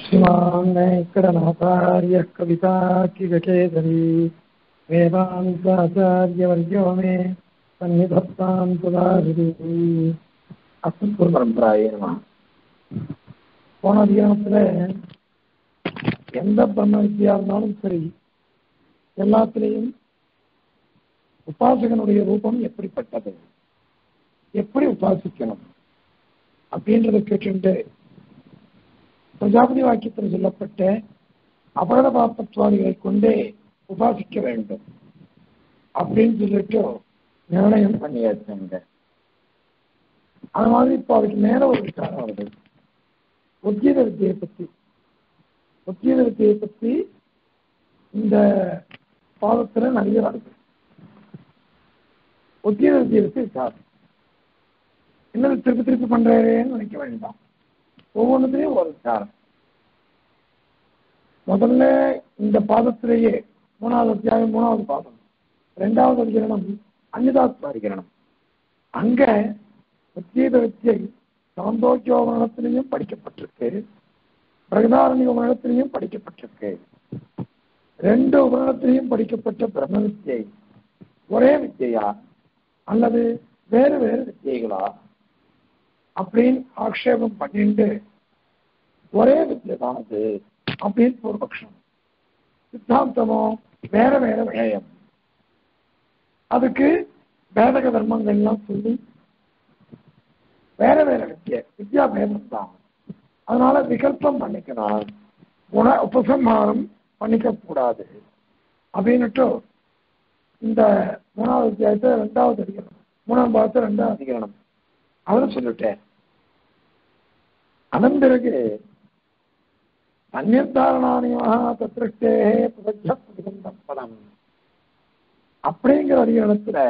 श्रीमान् वेङ्कटनाथार्यः कविताकिगकेसरी वेदान्ताचार्यवर्यो मे सन्निधत्तां सुधारिः அஸ்மத் பரம்பராயே நம போன அதிகாரத்துல எந்த பிரம்ம வித்தியா இருந்தாலும் சரி எல்லாத்திலையும் உபாசகனுடைய ரூபம் எப்படிப்பட்டது எப்படி உபாசிக்கணும் அப்படின்றத கேட்டு பிரஜாபதி வாக்கியத்தில் சொல்லப்பட்ட அபகட பாப்பத்வாதிகளை கொண்டே உபாசிக்க வேண்டும் அப்படின்னு சொல்லிட்டு நிர்ணயம் பண்ணியாச்சுங்க அது மாதிரி இப்போ அதுக்கு மேல ஒரு விசாரம் வருது உத்தியத வித்தியை பத்தி உத்தியத வித்தியை பத்தி இந்த பாதத்துல நிறைய வருது உத்தியத வித்தியை பத்தி விசாரம் என்னது திருப்பி திருப்பி பண்றாருன்னு நினைக்க வேண்டாம் ஒவ்வொன்றுத்தையும் ஒரு விசாரம் முதல்ல இந்த பாதத்திலேயே மூணாவது அத்தியாயம் மூணாவது பாதம் ரெண்டாவது அதிகரணம் அன்னிதாத்மாதிகரணம் அங்க உத்தீத வித்தியை சாந்தோக்கியோபரணத்திலையும் படிக்கப்பட்டிருக்கு பிரகதாரண்ய உபரணத்திலையும் படிக்கப்பட்டிருக்கு ரெண்டு உபரணத்திலையும் படிக்கப்பட்ட பிரம்ம வித்தியை ஒரே வித்தியா அல்லது வேறு வேறு வித்தியைகளா அப்படின்னு ஆக்ஷேபம் பண்ணிட்டு ஒரே வித்தியை தான் அது அப்படின்னு பூர்வபக்ஷம் சித்தாந்தமோ வேற வேற விஷயம் அதுக்கு வேதக தர்மங்கள்லாம் சொல்லி வேற வேற வித்தியை வித்யா பேதம் தான் அதனால விகல்பம் பண்ணிக்கணும் குண உபசம்ஹாரம் பண்ணிக்க கூடாது அப்படின்னுட்டு இந்த மூணாவது அத்தியாயத்தை ரெண்டாவது அதிகரணம் மூணாம் பாகத்தை ரெண்டாவது அதிகரணம் அவரை சொல்லிட்டேன் அதன் பிறகு அந்நியத்தாரணானியமாக தத்திருஷ்டே புதஜ புதிகந்தம் பலம் அப்படிங்கிற அதிகரணத்துல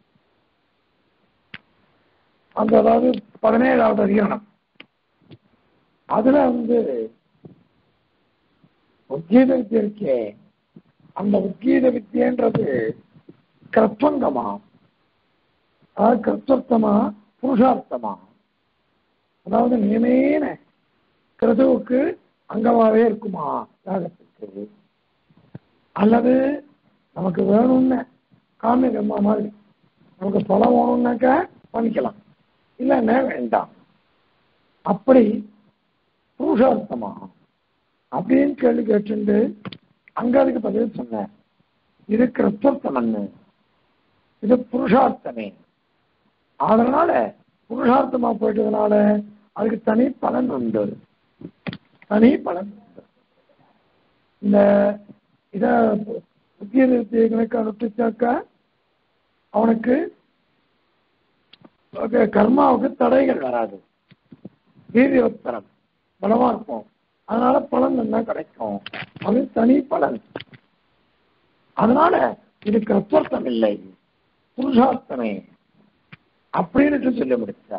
அந்த அதாவது பதினேழாவது அதிகரணம் அதுல வந்து உத்கீத வித்தியை இருக்கே அந்த உத்கீத வித்தியன்றது கற்பங்கமா அதாவது கர்த்தர்த்தமா புருஷார்த்தமா அதாவது நியமேன கிருதுவுக்கு அங்கமாவே இருக்குமா யாகத்துக்கு அல்லது நமக்கு வேணும்னு காமிய கர்மா மாதிரி நமக்கு பலம் வேணும்னாக்கா பண்ணிக்கலாம் இல்லைன்னா வேண்டாம் அப்படி புருஷார்த்தமா அப்படின்னு கேள்வி கேட்டு அங்க அதுக்கு பதில் சொன்னேன் இது கிறிஸ்தர்த்தமன்னு இது புருஷார்த்தமே அதனால புருஷார்த்தமா போயிட்டதுனால அதுக்கு தனி பலன் உண்டு தனி பலன் உண்டு இந்த இத புத்திய கணக்கு அனுப்பிச்சாக்கா அவனுக்கு கர்மாவுக்கு தடைகள் வராது வீரியோத்தரம் பலமா இருக்கும் அதனால பலன் என்ன கிடைக்கும் அது தனி பலன் அதனால இது கற்பர்த்தம் இல்லை புருஷார்த்தமே அப்படின்னு சொல்லி முடிச்சா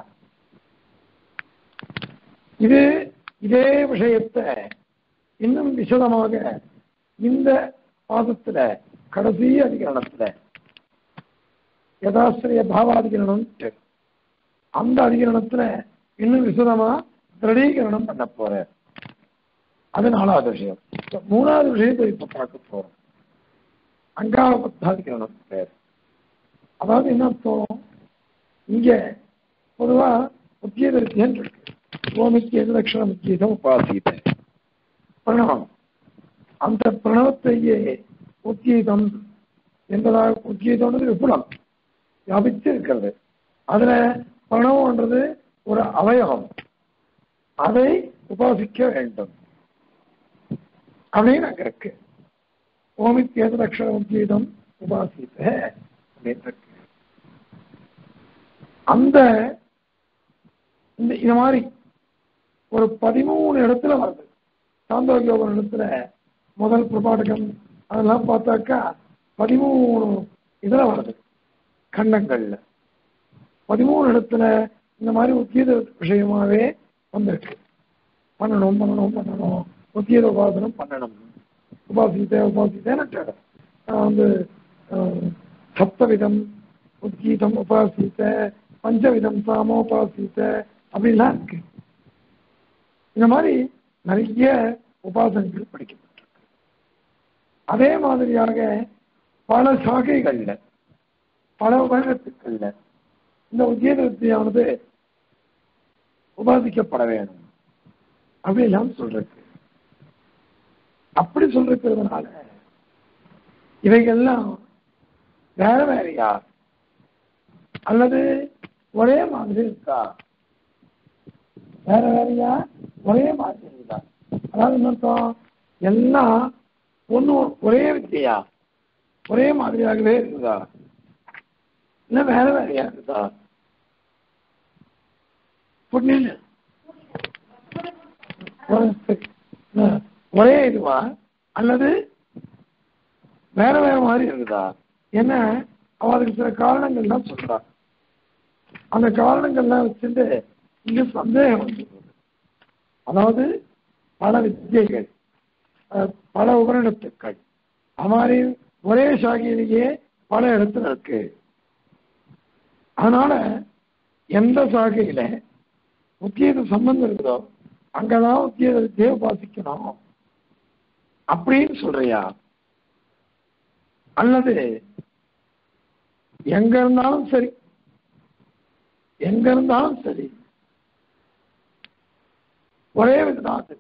இது இதே விஷயத்தை இன்னும் விசதமாக இந்த பாதத்துல கடைசி அதிகரணத்துல யதாசிரிய பாவாதிகரணம் அந்த அதிகரணத்துல இன்னும் விசதமா திருடீகரணம் பண்ண போற அது நாலாவது விஷயம் மூணாவது விஷயத்தை இப்ப பார்க்க போறோம் அங்காள பத்தாதிகரணம் பேர் அதாவது என்ன அர்த்தம் இங்க பொதுவா முக்கியதரிசியன் இருக்கு ஓமிக்கு எதிரக்ஷண முக்கியதம் உபாசித்த பிரணவம் அந்த பிரணவத்தையே உத்கீதம் என்பதாக உத்கீதம்ன்றது விபுலம் வியாபித்து இருக்கிறது அதுல பிரணவம்ன்றது ஒரு அவயவம் அதை உபாசிக்க வேண்டும் அப்படின்னு அங்க இருக்கு ஓமித்யேத அக்ஷர உத்கீதம் உபாசித்த அப்படின்னு இருக்கு அந்த இந்த இது மாதிரி ஒரு பதிமூணு இடத்துல வருது சாந்தோக்கியோகம் இடத்துல முதல் பிரபாடகம் அதெல்லாம் பார்த்தாக்கா பதிமூணு இதுல வருது கண்டங்கள்ல பதிமூணு இடத்துல இந்த மாதிரி உத்தியத விஷயமாவே வந்திருக்கு பண்ணணும் பண்ணணும் பண்ணணும் உத்தியத உபாசனம் பண்ணணும் உபாசித்த உபாசித்தேன்னு வந்து சப்தவிதம் உத்கீதம் உபாசித்த பஞ்சவிதம் சாமோபாசித்த அப்படின்லாம் இருக்கு இந்த மாதிரி நிறைய உபாசனைகள் படிக்கப்பட்டிருக்கு அதே மாதிரியாக பல சாகைகள்ல பல உபகரணத்துக்கள்ல இந்த உத்தியோக வித்தியானது உபாதிக்கப்பட வேணும் அப்படிலாம் சொல்றது அப்படி சொல்றதுனால இவைகள்லாம் வேற வேறையா அல்லது ஒரே மாதிரி இருக்கா வேற வேறையா ஒரே மாதிரி இருக்கா அதாவது என்ன அர்த்தம் எல்லாம் ஒண்ணு ஒரே வித்தியா ஒரே மாதிரியாகவே இருக்குதா இல்ல வேற வேறையா இருக்குதா புண்ணியம் ஒரே இதுவா அல்லது வேற வேற மாதிரி இருக்குதா என்ன அவ அதுக்கு சில காரணங்கள்லாம் சொல்றா அந்த காரணங்கள்லாம் வச்சுட்டு இங்க சந்தேகம் வந்துடுது அதாவது பல வித்தியைகள் அஹ், பல உபரிடத்துக்கள் அது மாதிரி ஒரே சாகியிலேயே பல இடத்துல இருக்கு அதனால எந்த சாகையில உத்தியோக சம்பந்தம் இருக்குதோ அங்கதான் உத்தியோக வித்தியை உபாசிக்கணும் அப்படின்னு சொல்றியா அல்லது எங்க இருந்தாலும் சரி எங்க இருந்தாலும் சரி ஒரே இதுதான் அது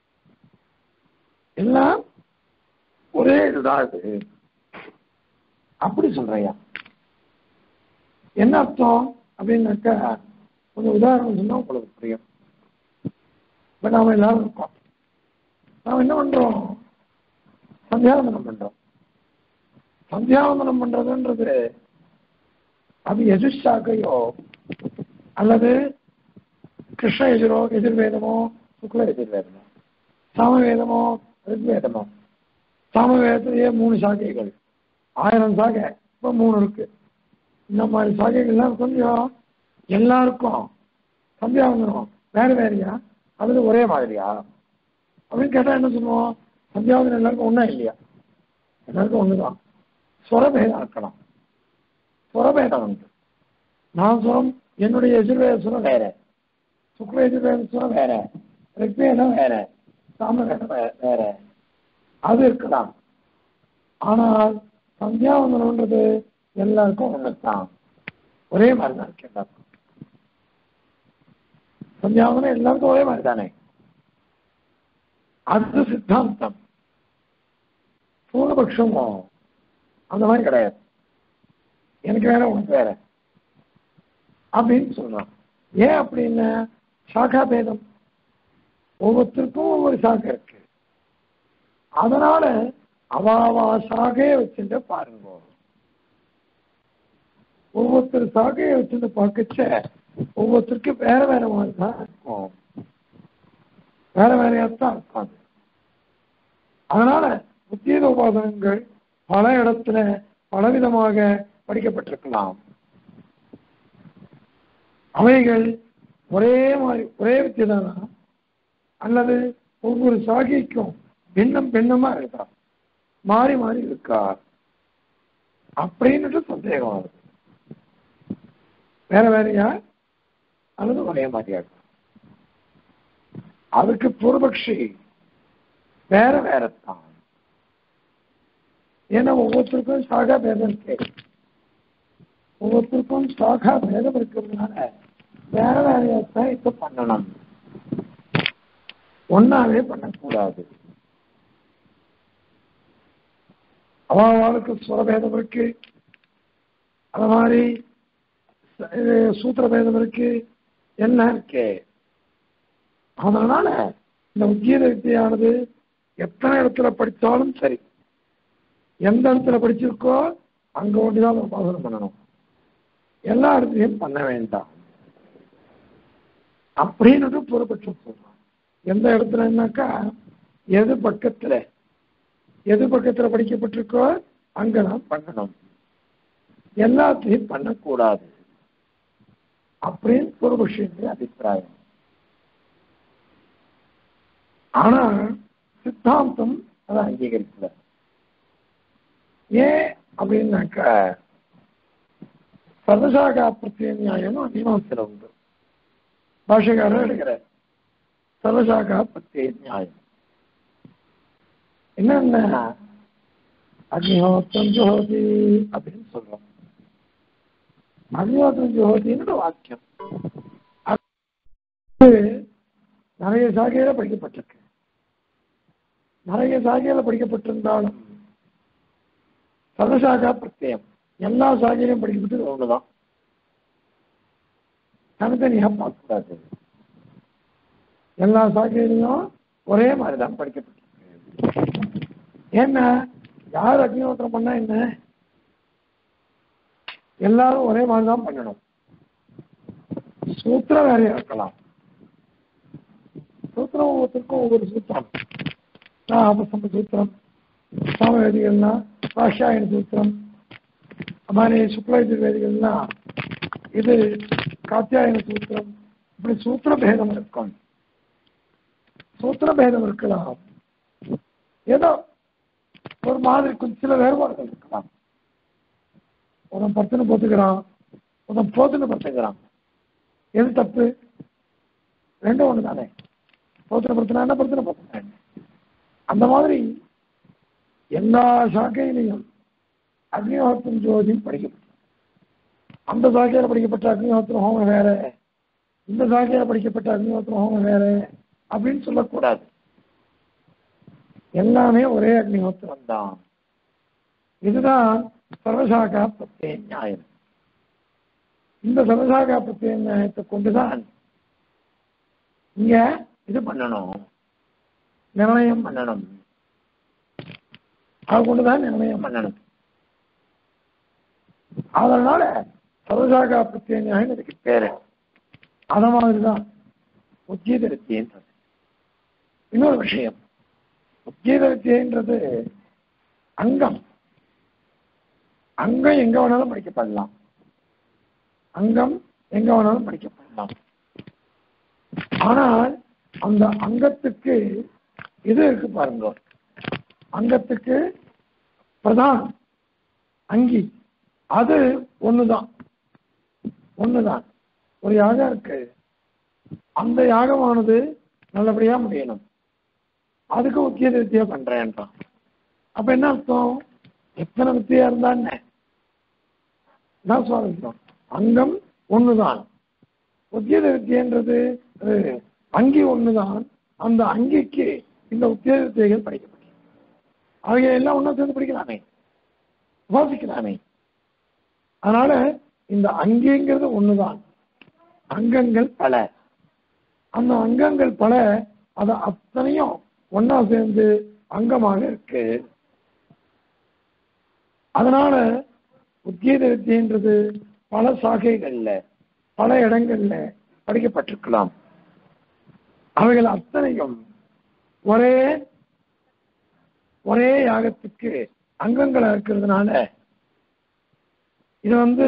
எல்லாம் ஒரே இதுதான் இது அப்படி சொல்றியா என்ன அர்த்தம் அப்படின்னாக்கா கொஞ்சம் உதாரணம் சொன்னா உங்களுக்கு புரியும் இப்ப நாம எல்லாரும் இருக்கோம் நாம என்ன பண்றோம் சந்தியாவந்தனம் பண்றோம் சந்தியாவந்தனம் பண்றதுன்றது அது எதிர்ஷாக்கையோ அல்லது கிருஷ்ண எதிரோ எதிர்வேதமோ சுக்ல எதிர்வேதமோ சாமவேதமோ ரிக்வேதமோ சாமவேதத்திலேயே மூணு சாக்கைகள் ஆயிரம் சாகை இப்போ மூணு இருக்கு இந்த மாதிரி சாகைகள்லாம் கொஞ்சம் எல்லாருக்கும் சந்தியாவந்தனம் வேற வேறையா அல்லது ஒரே மாதிரியா அப்படின்னு கேட்டா என்ன சொல்லுவோம் சந்தியாவந்தனம் எல்லாருக்கும் ஒன்றா இல்லையா எல்லாருக்கும் ஒண்ணுதான் சுரபேதம் இருக்கலாம் சுரபேதம் உண்டு நான் சுரம் என்னுடைய எதிர்வேத சுரம் வேற சுக்ல எதிர்வேத சுரம் வேற ரிக்வேதம் வேற சாமவேதம் வே- வேற அது இருக்கலாம் ஆனால் சந்தியாவந்தனம்ன்றது எல்லாருக்கும் ஒண்ணுதான் ஒரே மாதிரி தான் இருக்கு எல்லாருக்கும் சந்தியாவந்தனம் எல்லாருக்கும் ஒரே மாதிரி தானே அது சித்தாந்தம் பூர்வபக்ஷமோ அந்த மாதிரி கிடையாது எனக்கு வேற உனக்கு வேற அப்படின்னு சொல்றான் ஏன் அப்படின்னு சாக்கா பேதம் ஒவ்வொருத்தருக்கும் ஒவ்வொரு சாக்கை இருக்கு அதனால அவாவா சாகையை வச்சுட்டு பாருங்க ஒவ்வொருத்தர் சாகையை வச்சுட்டு பார்க்கச்ச ஒவ்வொருத்தருக்கும் வேற வேற மாதிரி தான் இருக்கும் வேற வேறையாத்தான் இருக்கும் அது. அதனால உத்தீத உபாசனங்கள் பல இடத்துல பலவிதமாக படிக்கப்பட்டிருக்கலாம் அவைகள் ஒரே மாதிரி ஒரே வித்தியதானா அல்லது ஒவ்வொரு சாகிக்கும் பின்னம் பின்னமா இருக்கா மாறி மாறி இருக்கா அப்படின்னுட்டு சந்தேகம் வருது வேற வேறையா அல்லது ஒரே மாதிரியா இருக்கா அதுக்கு பூர்வபக்ஷி வேற வேற தான் ஏன்னா ஒவ்வொருத்தருக்கும் சாகா பேதம் இருக்கு ஒவ்வொருத்தருக்கும் சாகா பேதம் இருக்கிறதுனால வேற வேறையாத்தான் இப்ப பண்ணணும் ஒன்னாவே பண்ணக்கூடாது அவளுக்கு சுரபேதம் இருக்கு அது மாதிரி ச- இது சூத்திர பேதம் இருக்கு எல்லாம் இருக்கு அதனால இந்த உத்தியோக வித்தியானது எத்தனை இடத்துல படித்தாலும் சரி எந்த இடத்துல படிச்சிருக்கோ அங்க ஒண்டிதான் நம்ம உபாசனம் பண்ணணும் எல்லா இடத்துலையும் பண்ண வேண்டாம் அப்படின்னு பூர்வபட்சம் சொல்றான் எந்த இடத்துல என்னக்கா எது பக்கத்துல எது பக்கத்துல படிக்கப்பட்டிருக்கோ அங்கதான் பண்ணணும் எல்லாத்தையும் பண்ணக்கூடாது அப்படின்னு பூர்வபக்ஷனுடைய அபிப்பிராயம் ஆனா சித்தாந்தம் அதை அங்கீகரிக்கல ஏன் அப்படின்னாக்கா சர்வசாகா பிரத்ய நியாயம் மீமாசையில் உண்டு பாஷகாரர் எடுக்கிற சர்வசாகா பிரத்ய நியாயம் என்னன்னா அக்னிஹோத்திரம் ஜோதி அப்படின்னு சொல்றோம் அக்னிஹோத்திரம் ஜோதின்னு வாக்கியம் அது நிறைய சாகையில படிக்கப்பட்டிருக்கு நிறைய சாகையில படிக்கப்பட்டிருந்தாலும் சதசாகா பிரத்யம் எல்லா சாகையிலும் படிக்கப்பட்டது ஒண்ணுதான் தனித்தனியா பார்க்கக்கூடாது எல்லா சாகையிலையும் ஒரே மாதிரி தான் படிக்கப்பட்டிருக்கு ஏன்னா யார் அக்னிஹோத்திரம் பண்ணா என்ன எல்லாரும் ஒரே மாதிரி தான் பண்ணணும் சூத்திரம் வேறையா இருக்கலாம் சூத்திரம் ஒவ்வொருத்தருக்கும் ஒவ்வொரு சூத்திரம் ஆபசம்ப சூத்திரம் சாமவேதிகள்னா ராஷாயன சூத்திரம் அது மாதிரி சுக்லாயுர்வேதிகள்னா இது காத்தியாயன சூத்திரம் இப்படி சூத்திர பேதம் இருக்கும் சூத்திர பேதம் இருக்கலாம் ஏதோ ஒரு மாதிரி கொஞ்சம் சில வேறுபாடுகள் இருக்கலாம் ஒருத்தன் பத்துன்னு போத்துக்கிறான் ஒருத்தன் போத்துன்னு பத்துக்கிறான் எது தப்பு ரெண்டும் ஒன்று தானே போத்தனை படுத்தினா என்ன படுத்தின படுத்தினா என்ன அந்த மாதிரி எல்லா சாக்கையிலையும் அக்னிஹோத்திரம் ஜோதி படிக்கப்பட்டது அந்த சாக்கையில் படிக்கப்பட்ட அக்னிஹோத்திரம் ஹோமம் வேற இந்த சாக்கையில் படிக்கப்பட்ட அக்னிஹோத்திரம் ஹோமம் வேற அப்படின்னு சொல்லக்கூடாது எல்லாமே ஒரே அக்னிஹோத்திரம் தான் இதுதான் சர்வசாகா பிரத்யே நியாயம் இந்த சர்வசாகா பிரத்யே நியாயத்தை கொண்டுதான் இங்க இது பண்ணணும் நிர்ணயம் பண்ணணும் அது கொண்டுதான் நிர்ணயம் பண்ணணும் அதனால சர்வசாகா பிரத்யே நியாயம் இதுக்கு பேரு அத மாதிரிதான் உத்கீத வித்தியன்றது இன்னொரு விஷயம் உத்கீத வித்தியன்றது அங்கம் அங்கம் எங்க வேணாலும் படிக்கப்படலாம் அங்கம் எங்க வேணாலும் படிக்கப்படலாம் ஆனால் அந்த அங்கத்துக்கு இது இருக்கு பாருங்க அங்கத்துக்கு பிரதான் அங்கி அது ஒண்ணுதான் ஒண்ணுதான் ஒரு யாகம் இருக்கு அந்த யாகமானது நல்லபடியா முடியணும் அதுக்கு முக்கிய வித்தியா பண்றேன்றான் அப்ப என்ன அர்த்தம் எத்தனை வித்தியா இருந்தா என்ன என்ன சுவாரஸ்யம் அங்கம் ஒண்ணுதான் உத்தியோக வித்தியன்றது அது அங்கி ஒண்ணுதான் அந்த அங்கிக்கு இந்த உத்தியோக வித்தியைகள் படிக்கப்படும் அவைகள் எல்லாம் ஒன்றா சேர்ந்து படிக்கலாமே வாசிக்கலாமே அதனால இந்த அங்கிங்கிறது ஒண்ணுதான் அங்கங்கள் பல அந்த அங்கங்கள் பல அது அத்தனையும் ஒன்னா சேர்ந்து அங்கமாக இருக்கு அதனால உத்கீத வித்தியன்றது பல சாகைகள்ல பல இடங்கள்ல படிக்கப்பட்டிருக்கலாம் அவைகள் அத்தனையும் ஒரே ஒரே யாகத்துக்கு அங்கங்களா இருக்கிறதுனால இது வந்து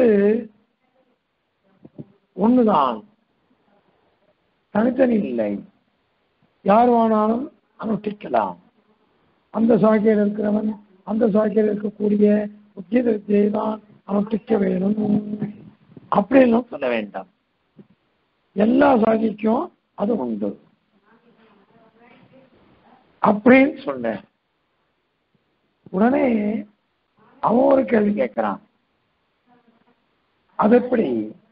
ஒண்ணுதான் தனித்தனி இல்லை யார் வேணாலும் அனுஷ்டிக்கலாம் அந்த சாக்கையில் இருக்கிறவன் அந்த சாக்கையில் இருக்கக்கூடிய உத்தியத வித்தியை தான் அனுஷ்டிக்க வேணும் அப்படின்னும் சொல்ல வேண்டாம் எல்லா சாகிக்கும் அது உண்டு அப்படின்னு சொன்னேன் உடனே அவன் ஒரு கேள்வி கேட்கிறான் அது எப்படி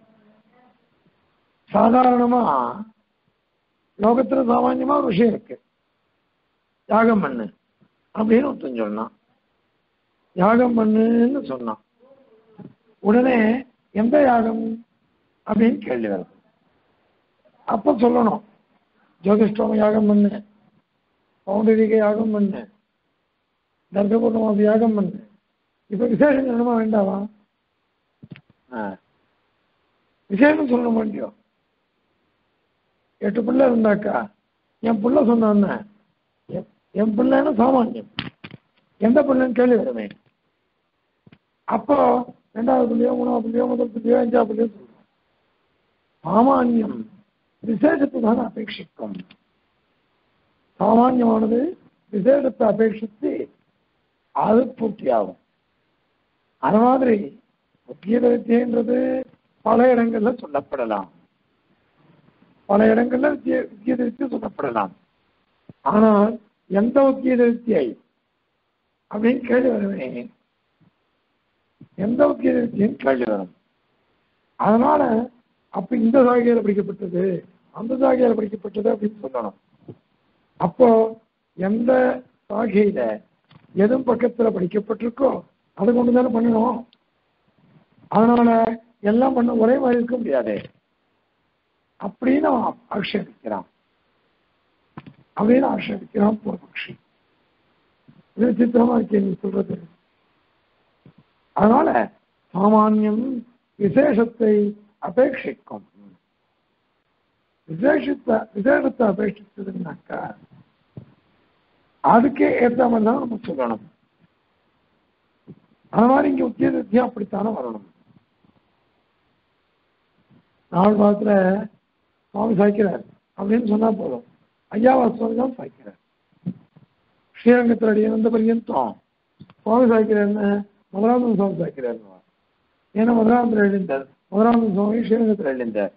சாதாரணமா லோகத்துல சாமான்யமா ஒரு விஷயம் இருக்கு யாகம் பண்ணு அப்படின்னு ஒருத்தன் சொன்னான் யாகம் பண்ணுன்னு சொன்னான் உடனே எந்த யாகம் அப்படின்னு கேள்வி வரும் அப்ப சொல்லணும் ஜோதிஷ்டோம யாகம் பண்ணு பௌண்டரிக யாகம் பண்ணு தர்க்கபூர்ணமாச யாகம் பண்ணு இப்ப விசேஷம் சொல்லணுமா வேண்டாவா ஆ. விசேஷம் சொல்லணும் வேண்டியோ எட்டு பிள்ளை இருந்தாக்கா என் பிள்ளை சொன்னான்னு என்- என் பிள்ளைன்னு சாமானியம் எந்த பிள்ளைன்னு கேள்வி வருமே அப்போ ரெண்டாவது பிள்ளையோ மூணாவது பிள்ளையோ முதல் பிள்ளையோ அஞ்சாவது பிள்ளையோ சொல்றோம் சாமானியம் விசேஷத்தை தான் அபேட்சிக்கும் சாமானியமானது விசேஷத்தை அபேட்சித்து அது பூர்த்தியாகும் அது மாதிரி உத்தியோக வித்தியன்றது பல இடங்கள்ல சொல்லப்படலாம் பல இடங்கள்ல வித்திய- உத்தியோக வித்தியை சொல்லப்படலாம் ஆனால் எந்த உத்தியோக வித்தியை அப்படின்னு கேள்வி வருமே எந்த உத்தியோக வித்தியும் கேள்வி வரும் அதனால அப்ப இந்த சாகையில படிக்கப்பட்டது அந்த சாகையில படிக்கப்பட்டது அப்படின்னு சொல்லணும் அப்போ எந்த சாகையில எதுவும் பக்கத்துல படிக்கப்பட்டிருக்கோ அதை கொண்டு தானே பண்ணணும் அதனால எல்லாம் பண்ண ஒரே மாதிரி இருக்க முடியாது அப்படின்னு அவன் ஆக்ஷேபிக்கிறான் அப்படின்னு ஆக்ஷேபிக்கிறான் பூர்வபக்ஷி இது சித்திரமா இருக்கே நீ சொல்றது அதனால சாமானியம் விசேஷத்தை அபேட்சிக்கும் விசேஷத்தை விசேஷத்தை அபேட்சிச்சதுன்னாக்கா அதுக்கே ஏற்ற மாதிரி தான் நம்ம சொல்லணும் அது மாதிரி இங்க உத்தியோகத்தையும் அப்படித்தானே வரணும் நாலு பாகத்துல சுவாமி சாய்க்கிறார் அப்படின்னு சொன்னா போதும் ஐயாவா சுவாமி தான் சாய்க்கிறார் ஸ்ரீரங்கத்தில் அடியே வந்த பர்யந்தம் சுவாமி சாய்க்கிறார்னு முதலாமன் சுவாமி சாய்க்கிறார் ஏன்னா முதலாமத்தில் எழுந்தார் முதலாமன் சுவாமி ஸ்ரீரங்கத்தில் எழுந்தார்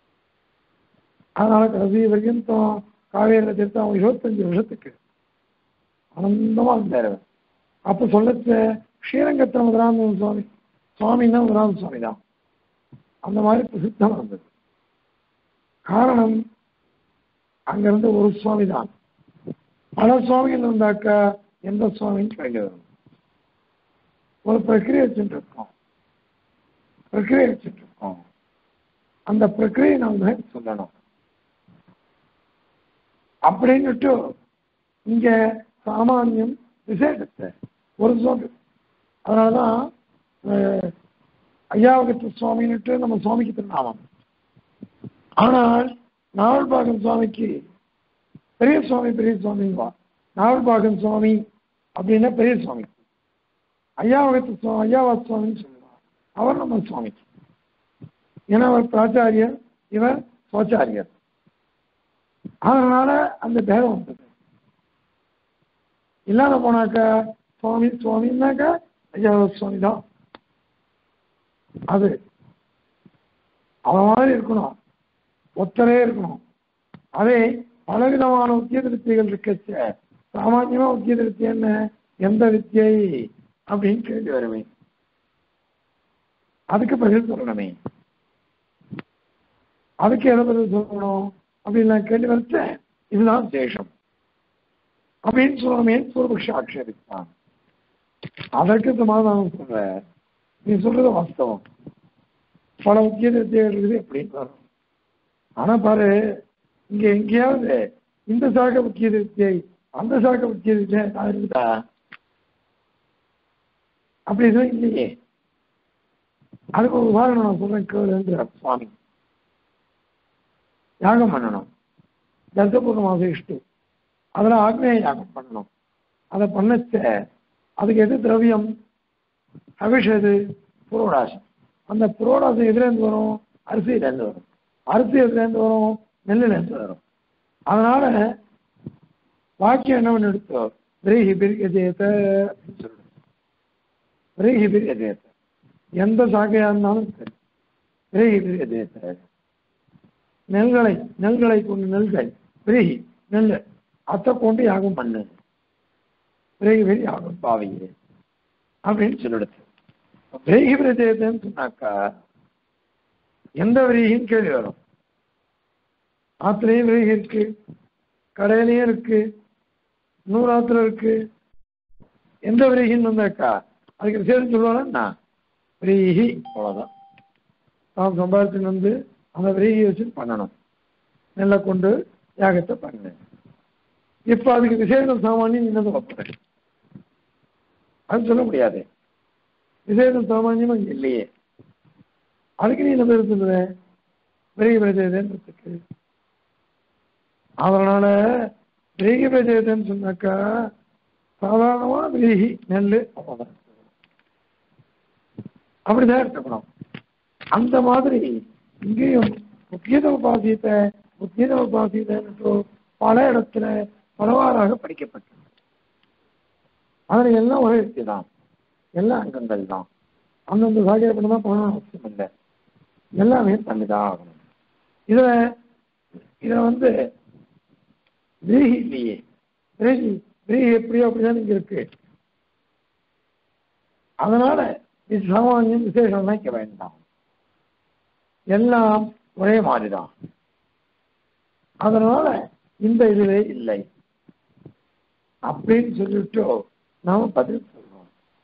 அதனால கடைசி பர்யந்தம் காவேரியில் தீர்த்தம் அவன் இருபத்தஞ்சு வருஷத்துக்கு ஆனந்தமா இருந்தார் அவர். அப்ப சொல்லச்ச ஸ்ரீரங்கத்தில் முதலாமன் சுவாமி சுவாமின்னா முதலாமன் சுவாமி தான் அந்த மாதிரி பிரசித்தமா இருந்தது காரணம் அங்கிருந்து ஒரு சுவாமி தான் பல சுவாமிகள் இருந்தாக்கா எந்த சுவாமின்னு கேள்வி வரும் ஒரு பிரக்கிரியை வச்சுட்டு இருக்கோம் பிரக்கிரியை வச்சுட்டு இருக்கோம் அந்த பிரக்கிரியை நாம் தான் சொல்லணும் அப்படின்னுட்டு இங்க சாமானியம் விசேஷத்தை ஒரு சுவாமி அதனாலதான் அஹ், ஐயாவகத்து சுவாமின்னுட்டு நம்ம சுவாமிக்கு திருநாமம் ஆனால் நாவல்பாகம் சுவாமிக்கு பெரிய சுவாமி பெரிய சுவாமிவா நாவல்பாகம் சுவாமி அப்படின்னா பெரிய சுவாமி ஐயாவகத்து சுவாமி ஐயாவா சுவாமின்னு சொல்லுவார் அவர் நம்ம சுவாமிக்கு ஏன்னா அவர் பிராச்சாரியர் இவர் சுவாச்சாரியர் அதனால அந்த பேதம் வந்தது இல்லாத போனாக்கா சுவாமி சுவாமின்னாக்கா ஐயாவா சுவாமி தான் அது அவன் மாதிரி இருக்கணும் ஒத்தரே இருக்கணும் அதே பலவிதமான உத்திய திருப்திகள் இருக்கச்ச சாமான்யமா உத்திய திருப்தி என்ன எந்த வித்தியை அப்படின்னு கேள்வி வருமே அதுக்கு பதில் சொல்லணுமே அதுக்கு எதை பதில் சொல்லணும் அப்படின்னு நான் கேள்வி வச்சேன் இதுதான் சேஷம் அப்படின்னு சொல்லணுமே பூர்வபக்ஷ ஆட்சேபித்தான் அதற்கு சமாதானம் சொல்ற நீ சொல்றது வாஸ்தவம் பல முக்கிய வித்தியைகள் இருக்குது எப்படின்னு வரும் ஆனா பாரு இங்க எங்கேயாவது இந்த சாக முக்கிய வித்தியை அந்த சாக முக்கிய வித்தியை நான் இருக்குதா அப்படி எதுவும் இல்லையே அதுக்கு ஒரு உதாரணம் நான் சொல்றேன் கேளுங்கிற சுவாமி யாகம் பண்ணணும் தசபூர்ண மாசம் இஷ்டு அதுல ஆக்னேய யாகம் பண்ணணும் அதை பண்ணச்ச அதுக்கு எது திரவியம் அபிஷேது எது புரோடாசம் அந்த புரோடாசம் எதுலேருந்து வரும் அரிசியிலேருந்து வரும் அரிசி எதுலேருந்து வரும் நெல்லுலேருந்து வரும் அதனால வாக்கியம் என்ன பண்ணி எடுத்தோ பிரீஹி பிரிகஜேத அப்படின்னு சொல்லுது பிரீஹி பிரிகஜேத எந்த சாக்கையா இருந்தாலும் சரி பிரீஹி பிரிகஜேத நெல்களை நெல்களை கொண்டு நெல்கள் பிரீஹி நெல் அத்தை கொண்டு யாகம் பண்ணு பிரேகி பெரிய யாகம் பாவையே அப்படின்னு சொல்லிடுது பிரேகி பிரதேசன்னு சொன்னாக்கா எந்த விரீகின்னு கேள்வி வரும் ஆத்துலயும் விரீகி இருக்கு கடையிலையும் இருக்கு நூறாத்துல இருக்கு எந்த விரீகின்னு வந்தாக்கா அதுக்கு சேர்த்து சொல்லுவாங்கன்னா விரீகி அவ்வளோதான் நாம் சம்பாதிச்சுன்னு வந்து அந்த விரீகி வச்சு பண்ணணும் நெல்லை கொண்டு யாகத்தை பண்ணு இப்ப அதுக்கு விசேஷம் சாமானியம் இன்னது வைப்பேன் அது சொல்ல முடியாது விசேஷம் சாமானியம் அங்கே இல்லையே அதுக்கு நீ என்ன பேர் சொல்லுவ விரேகி பிரஜேதன்றதுக்கு அதனால விரேகி பிரஜேதன்னு சொன்னாக்கா சாதாரணமா விரேகி நெல் அவ்வளவுதான் அப்படிதான் எடுத்துக்கணும் அந்த மாதிரி இங்கேயும் முக்கியத உபாசியத்தை முக்கியத உபாசியத்தை பல இடத்துல பலவாறாக படிக்கப்பட்டது அதுல எல்லாம் ஒரே வித்தி தான் எல்லாம் அங்கங்கள் தான் அந்தந்த சாகிய பண்ண தான் பண்ணணும் அவசியம் இல்லை எல்லாமே பண்ணிதான் ஆகணும் இதுல இதுல வந்து விரேகி இல்லையே விரேகி விரேகி எப்படியோ அப்படிதான் இங்க இருக்கு அதனால இது சாமானியம் விசேஷம் நினைக்க வேண்டாம் எல்லாம் ஒரே மாதிரிதான் அதனால இந்த இதுவே இல்லை அப்படின்னு சொல்லிட்டு நாம பதில் சொல்றோம்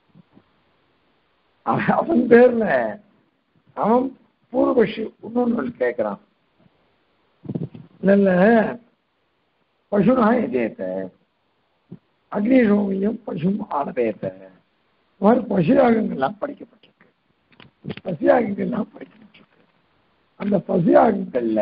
அவன் அவன் பேர்ல அவன் பூர்வபக்ஷி இன்னொன்று கேட்கிறான் இல்ல இல்ல பசுனா எதேத்த அக்னிஷோமியம் பசும் ஆனதேத்த இந்த மாதிரி பசுயாகங்கள்லாம் படிக்கப்பட்டிருக்கு பசியாகங்கள்லாம் படிக்கப்பட்டிருக்கு அந்த பசியாகங்கள்ல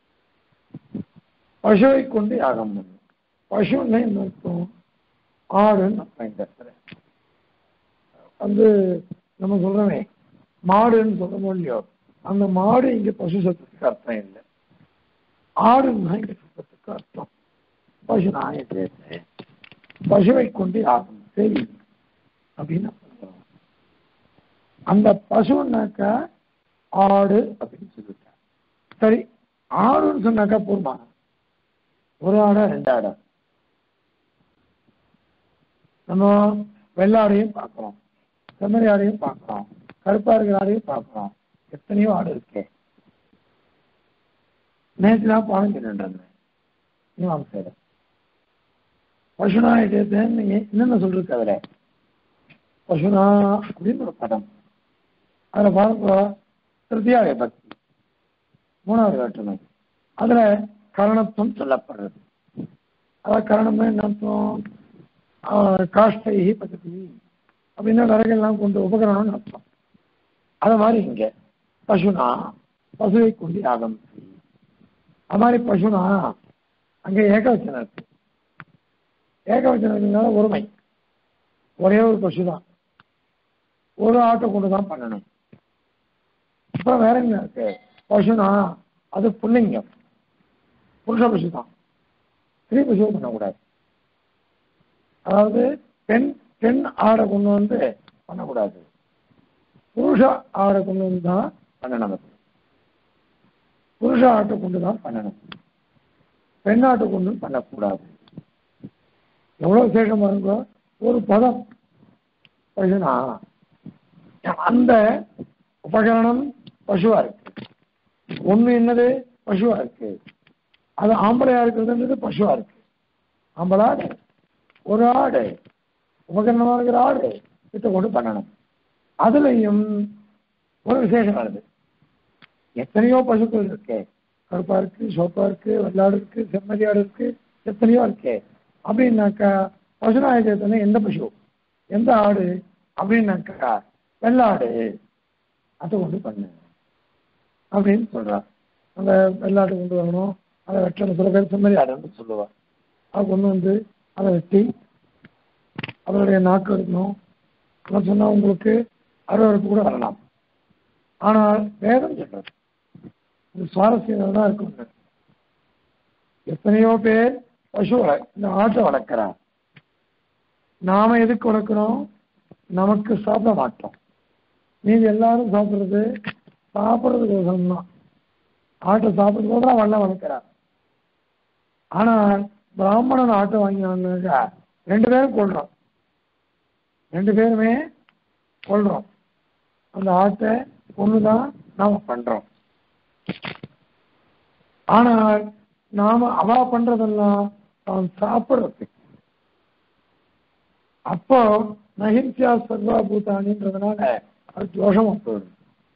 பசுவை கொண்டு யாகம் பண்ணும் பசுன்னா என்ன அர்த்தம் ஆடுன்னு அர்த்தம் இந்த இடத்துல வந்து நம்ம சொல்றோமே மாடுன்னு சொல்றோமோ இல்லையோ அந்த மாடு இங்க பசு சத்தத்துக்கு அர்த்தம் இல்லை ஆடுன்னா இங்க சத்தத்துக்கு அர்த்தம் பசு நாய சேர்த்து பசுவை கொண்டு யாகம் சரி அப்படின்னு சொல்றோம் அந்த பசுன்னாக்கா ஆடு அப்படின்னு சொல்லிட்டாங்க சரி ஆடுன்னு சொன்னாக்கா போருமா ஒரு ஆடா ரெண்டு ஆடா நம்ம வெள்ளாடையும் பார்க்கிறோம் செம்மறி ஆடையும் பார்க்கிறோம் கருப்பா இருக்கிற ஆடையும் பார்க்கிறோம் எத்தனையோ ஆடு இருக்கே நேற்று நான் பாடம் சொல்லிட்டு இமாம் சேர பசுனா சேர்த்தேன்னு என்னென்ன சொல்லிருக்கு அதுல பசுனா அப்படின்னு ஒரு பதம் அதுல பாருங்க திருத்தியாக பக்தி மூணாவது வேற்றுமை அதுல கரணத்துவம் சொல்லப்படுறது அதாவது கரணம்னா என்ன அர்த்தம் காஷ்டை பദ്ധதி அப்படின்னா விறகெல்லாம் கொண்டு உபகரணம்னு அர்த்தம் அது மாதிரி இங்க பசுனா பசுவை கொண்டு யாகம் செய். அது மாதிரி பசுனா அங்க ஏகவச்சனம் இருக்கு ஏகவச்சனம் இருக்கிறதுனால ஒருமை ஒரே ஒரு பசு தான் ஒரு ஆட்டை கொண்டு தான் பண்ணணும் அப்புறம் வேற என்ன இருக்கு பசுனா அது புல்லிங்கம் புருஷ பசு தான் ஸ்திரீ பசுவும் பண்ணக்கூடாது அதாவது பெண் பெண் ஆடை கொண்டு வந்து பண்ணக்கூடாது புருஷ ஆடை கொண்டு வந்து தான் பண்ணணும் அது. புருஷ ஆட்டை கொண்டு தான் பண்ணணும் பெண் ஆட்டை கொண்டு பண்ணக்கூடாது எவ்வளவு சேஷம் பாருங்க ஒரு பதம் பசுனா அந்த உபகரணம் பசுவா இருக்கு ஒண்ணு என்னது பசுவா இருக்கு அது ஆம்பளையா இருக்கிறதுன்றது பசுவா இருக்கு ஆம்பளாடு ஒரு ஆடு உபகரணமா இருக்கிற ஆடு கிட்ட கொண்டு பண்ணணும் அதுலயும் ஒரு விசேஷம் வருது எத்தனையோ பசுக்கள் இருக்கு கருப்பா இருக்கு சோப்பா இருக்கு வெள்ளாடு இருக்கு செம்மறியாடு இருக்கு எத்தனையோ இருக்கு அப்படின்னாக்கா பசுநாயகத்தனை எந்த பசு எந்த ஆடு அப்படின்னாக்கா வெள்ளாடு அதை கொண்டு பண்ணு அப்படின்னு சொல்றா அந்த வெள்ளாடு கொண்டு வரணும் அதை வெட்டணும் சில பேர் செம்மறி ஆடுன்னு சொல்லுவா அதை கொண்டு வந்து அதை வெட்டி அதனுடைய நாக்கு இருக்கணும் அதெல்லாம் சொன்னா உங்களுக்கு அருவறுப்பு கூட வரலாம் ஆனால் வேதம் சொல்றது இது சுவாரஸ்யம் தான் இருக்கும் எத்தனையோ பேர் பசு வள- இந்த ஆட்டை வளர்க்கிறா நாம எதுக்கு வளர்க்கிறோம் நமக்கு சாப்பிட மாட்டோம் நீங்க எல்லாரும் சாப்பிடுறது சாப்பிடுறதுக்கு தான் ஆட்டை சாப்பிடுறதுக்கு தான் வல்ல வளர்க்கிறா ஆனால் பிராமணன் ஆட்டை வாங்கினாங்கன்னாக்கா ரெண்டு பேரும் கொள்றோம் ரெண்டு பேருமே கொள்றோம் அந்த ஆட்டை ஒண்ணுதான் நாம பண்றோம் ஆனால் நாம அவா பண்றதெல்லாம் தான் சாப்பிடுறதுக்கு அப்போ நகிம்சியா சர்வா பூதானின்றதுனால அது தோஷமா போயிடும்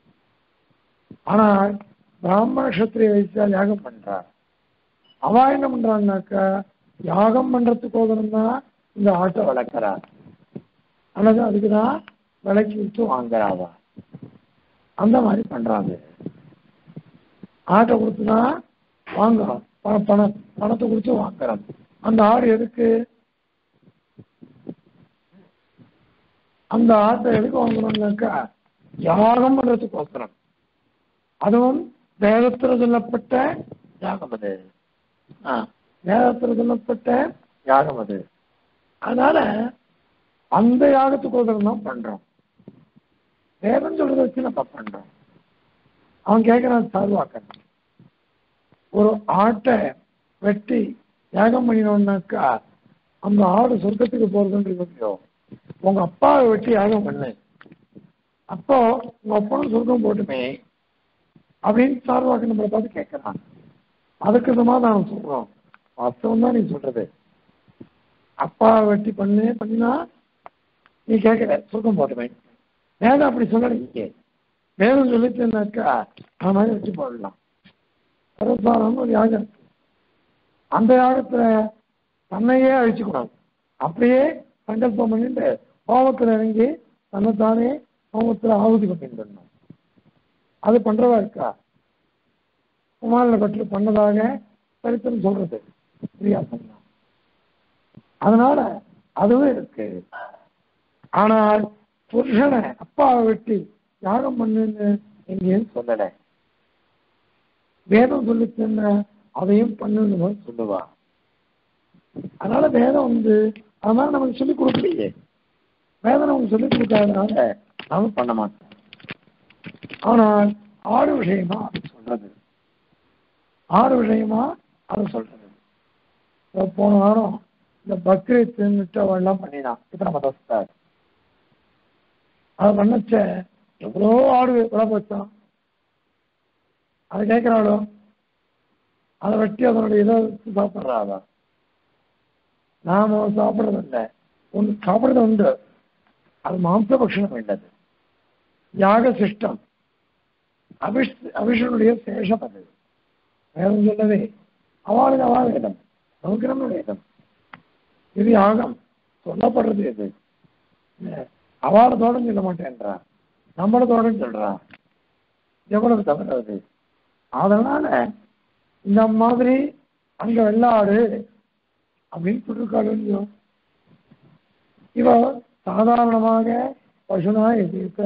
ஆனால் பிராமண கஷத்திரிய வைசியா யாகம் பண்றார் அவா என்ன பண்றான்னாக்கா யாகம் பண்றதுக்கோசரம் தான் இந்த ஆட்டை வளர்க்கிறா அல்லது அதுக்குதான் விலைக்கு விட்டு வாங்குறாவா அந்த மாதிரி பண்றாங்க ஆட்டை கொடுத்துதான் வாங்குறோம் பணம் பணம் பணத்தை கொடுத்து வாங்குறோம் அந்த ஆடு எதுக்கு அந்த ஆட்டை எதுக்கு வாங்குறோம்னாக்கா யாகம் பண்றதுக்கோசரம் அதுவும் வேதத்தில் சொல்லப்பட்ட யாகம் அது ஆ, வேதத்தில் சொல்லப்பட்ட யாகம் அது அதனால அந்த யாகத்துக்கோசரம் தான் பண்றோம் வேதம் சொல்றதை வச்சு நம்ம பண்றோம் அவன் கேட்கிறான் சார்வாக்கன் ஒரு ஆட்டை வெட்டி யாகம் பண்ணினோம்னாக்கா அந்த ஆடு சொர்க்கத்துக்கு போறதுன்றது இல்லையோ உங்க அப்பாவை வெட்டி யாகம் பண்ணு அப்போ உங்க அப்பனும் சொர்க்கம் போட்டுமே அப்படின்னு சார்வாக்கு நம்மளை பார்த்து கேட்கறான் அதுக்கு சமாதானம் சொல்றோம் வாஸ்தவம் தான் நீ சொல்றது அப்பா வெட்டி பண்ணு பண்ணினா நீ கேட்கல சொர்க்கம் போட்டுமே வேதம் அப்படி சொல்லலைங்க வேதம் சொல்லிச்சுனாக்கா அந்த மாதிரி வச்சு போடலாம் சரசாரம் ஒரு யாகம் இருக்கு அந்த யாகத்துல தன்னையே அழிச்சுக்கூடாது அப்படியே சங்கல்பம் பண்ணிட்டு ஹோமத்தில் இறங்கி தன்னைத்தானே ஹோமத்தில் ஆகுதி பண்ணிட்டு அது பண்றவா இருக்கா குமாரில பற்றி பண்ணதாக சரித்திரம் சொல்றது பிரியா பண்ணா அதனால அதுவும் இருக்கு ஆனால் புருஷனை அப்பாவை வெட்டி யாகம் பண்ணுன்னு எங்கேயும் சொல்லலை வேதம் சொல்லிச்சுன்னா அதையும் பண்ணுன்னு சொல்லுவா அதனால வேதம் வந்து அது மாதிரி நமக்கு சொல்லிக் கொடுக்கலையே வேதம் நமக்கு சொல்லிக் கொடுக்காதனால நாம பண்ண மாட்டோம் ஆனால் ஆடு விஷயமா அது சொல்றது ஆடு விஷயமா அது சொல்றது இப்ப போன வாரம் இந்த பக்ரீத்துன்னுட்டு அவெல்லாம் பண்ணினான் இத்தனை மதஸ்தார் அதை பண்ணச்ச எவ்வளோ ஆடு விலை போச்சான் அதை கேட்கிறாளோ அதை வெட்டி அதனுடைய இதை வச்சு சாப்பிட்றாதா நாம சாப்பிட்றது இல்லை ஒன்று சாப்பிட்றது உண்டு அது மாംസ பட்சணம் வேண்டது யாக சிஷ்டம் அபிஷ் அபிஷனுடைய சேஷம் அது வேதம் சொல்லவே அவளுக்கு அவா வேதம் நமக்கு நம்ம வேதம் இது யாகம் சொல்லப்படுறது இது அவளத்தோட சொல்ல மாட்டேன்றா நம்மளத்தோட சொல்றா எவ்வளவு தவறது அதனால இந்த மாதிரி அங்க வெள்ளாடு அப்படின்னு சொல்லிருக்காளோ இவ சாதாரணமாக பசுனா எதிர்க்க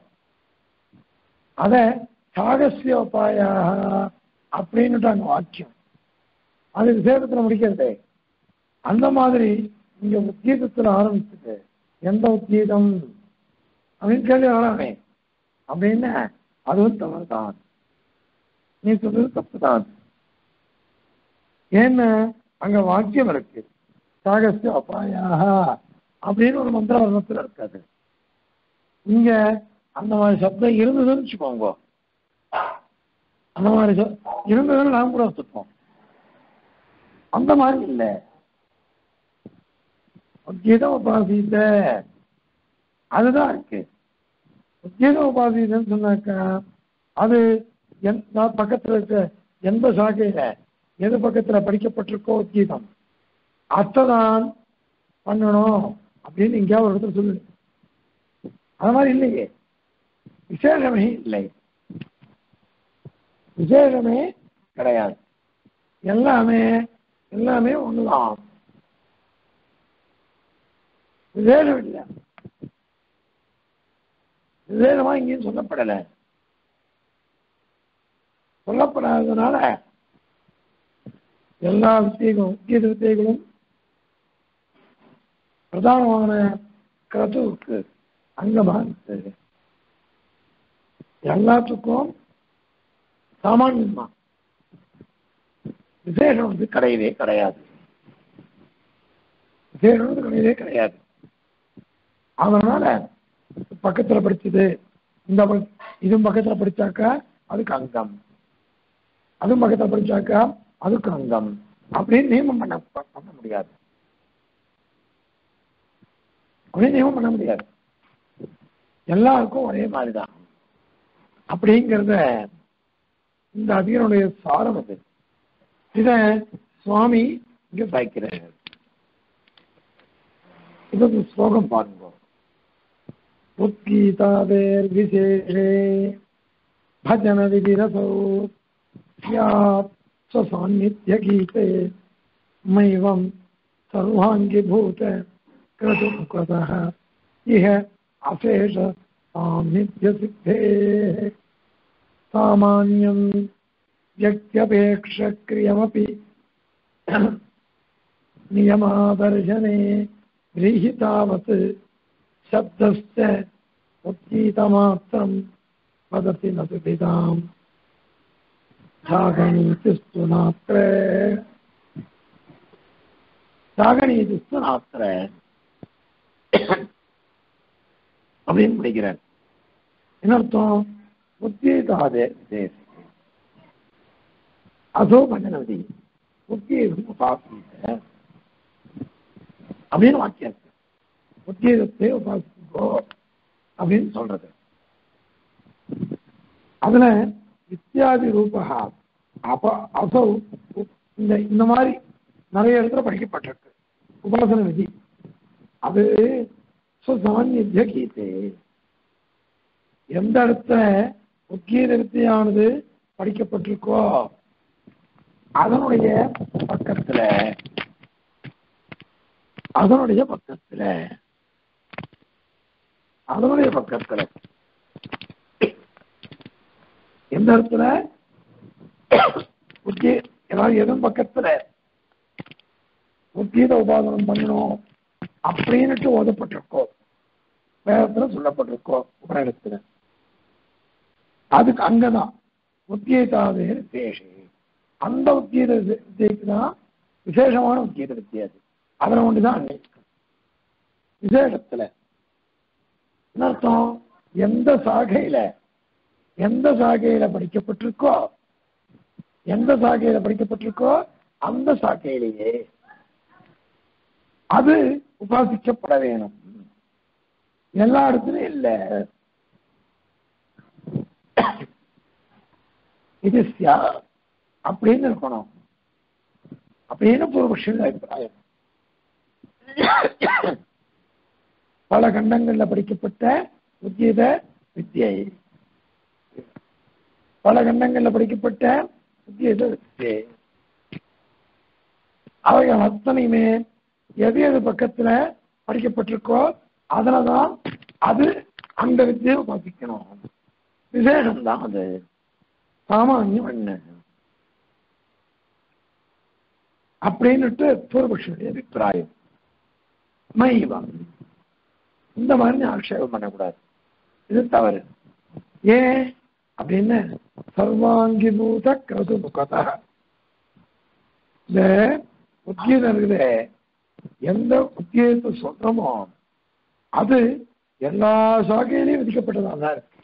அத சாகசியோபாயா அப்படின்னுட்டாங்க வாக்கியம் அது விசேஷத்துல முடிக்கிறதே அந்த மாதிரி இங்க உத்கீதத்துல ஆரம்பிச்சது எந்த உத்கீதம் அப்படின்னு கேள்வி வரானே அப்படின்னு அதுவும் தவறு தான் நீ சொல்றது தப்பு தான் ஏன்னா அங்க வாக்கியம் இருக்கு சாகசிய அபாயாக அப்படின்னு ஒரு மந்திர வர்ணத்துல இருக்காது இங்க அந்த மாதிரி சப்தம் இருந்ததுன்னு வச்சுக்கோங்க அந்த மாதிரி சொ- இருந்ததுன்னு நாம் கூட வச்சுப்போம் அந்த மாதிரி இல்லை உத்கீத உபாசித்த அதுதான் இருக்கு உத்கீத உபாசித்தன்னு சொன்னாக்கா அது எந்த பக்கத்துல இருக்க எந்த சாக்கையில எது பக்கத்துல படிக்கப்பட்டிருக்கோ உத்கீதம் அத்தைதான் பண்ணணும் அப்படின்னு எங்கேயாவது ஒரு இடத்துல சொல்லு அது மாதிரி இல்லையே விசேஷமே இல்லை விசேஷமே கிடையாது எல்லாமே எல்லாமே ஒண்ணுதான் விசேஷம் இல்லை விசேஷமா இங்கேயும் சொல்லப்படலை சொல்லப்படாததுனால எல்லா வித்தியகளும் உத்தியத வித்தியகளும் பிரதானமான கிரதுவுக்கு அங்கமா இருக்கு எல்லாத்துக்கும் சாமானியமா விசேஷம் வந்து கிடையவே கிடையாது விசேஷம் வந்து கிடையவே கிடையாது அதனால பக்கத்துல படிச்சது இந்த பக்க- இதுவும் பக்கத்துல படிச்சாக்கா அதுக்கு அங்கம் அதுவும் பக்கத்துல படிச்சாக்கா அதுக்கு அங்கம் அப்படின்னு நியமம் பண்ண பண்ண முடியாது அப்படின்னு நியமம் பண்ண முடியாது எல்லாருக்கும் ஒரே மாதிரிதான் அப்படிங்கிறத இந்த அதிகனுடைய சாரம் அது இத சுவாமி இங்க சாய்க்கிறார் இது ஒரு ஸ்லோகம் பாருங்க உத்கீதாதேர் விசேஷே भजन विधिरसौ स्यात् स्वसान्निध्यगीते मैवं सर्वाङ्गीभूत क्रतुकृतः इह अशेष सान्निध्यसिद्धेः सामान्यं व्यक्त्यपेक्षक्रियमपि नियमादर्शने गृहीतावत् शब्दश्च उद्गीतमात्रम् वदति न सुविदाम् சாகணீதிஸ்து நாத்திர சாகணீதிஸ்து நாத்திர அப்படின்னு முடிக்கிறார் என்ன அர்த்தம் உத்தேதாதே தேசி அதோ மன்னனதி உத்தேதம் உபாசித்த அப்படின்னு வாக்கியம் இருக்கு உத்தேதத்தை உபாசிக்கோ அப்படின்னு சொல்றது அதுல வித்தியாதி ரூபகா அப்ப அசௌ இந்த இந்த மாதிரி நிறைய இடத்துல படிக்கப்பட்டிருக்கு உபாசன விதி அது சுசாநித்திய கீதை எந்த இடத்துல உத்கீத வித்தியானது படிக்கப்பட்டிருக்கோ அதனுடைய பக்கத்துல அதனுடைய பக்கத்துல அதனுடைய பக்கத்துல எந்த இடத்துல உத்தி ஏதாவது எதுவும் பக்கத்துல உத்தீத உபாதனம் பண்ணணும் அப்படின்னுட்டு ஓதப்பட்டிருக்கோ வேதத்துல சொல்லப்பட்டிருக்கோ உபநிடத்துல அதுக்கு அங்கதான் உத்தியதாவே விசேஷி அந்த உத்தியத வித்தியக்கு தான் விசேஷமான உத்தியத வித்தியை அது அதில் ஒன்றுதான் அன்னைக்கும் விசேஷத்துல என்ன அர்த்தம் எந்த சாகையில எந்த சாகையில படிக்கப்பட்டிருக்கோ எந்த சாகையில படிக்கப்பட்டிருக்கோ அந்த சாக்கையிலேயே அது உபாசிக்கப்பட வேணும் எல்லா இடத்துலயும் இல்ல இது சியா அப்படின்னு இருக்கணும் அப்படின்னு பூர்வபக்ஷன் அபிப்பிராயம் பல கண்டங்கள்ல படிக்கப்பட்ட உத்தியத வித்தியை பல கண்டங்கள்ல படிக்கப்பட்ட உத்தியத வித்தியை அவைகள் அத்தனையுமே எது எது பக்கத்துல படிக்கப்பட்டிருக்கோ அதுலதான் அது அந்த வித்தியை உபாசிக்கணும் விசேஷம் தான் அது சாமானியம் என்ன அப்படின்னுட்டு பூர்வபக்ஷனுடைய அபிப்பிராயம் மைவம் இந்த மாதிரி நீ ஆட்சேபம் பண்ணக்கூடாது இது தவறு ஏன் அப்படின்னு சர்வாங்கிபூத கிரது முகதா இந்த உத்தியதம் இருக்குதே எந்த உத்தியத்தை சொல்றோமோ அது எல்லா சாகையிலையும் விதிக்கப்பட்டதாக தான் இருக்கு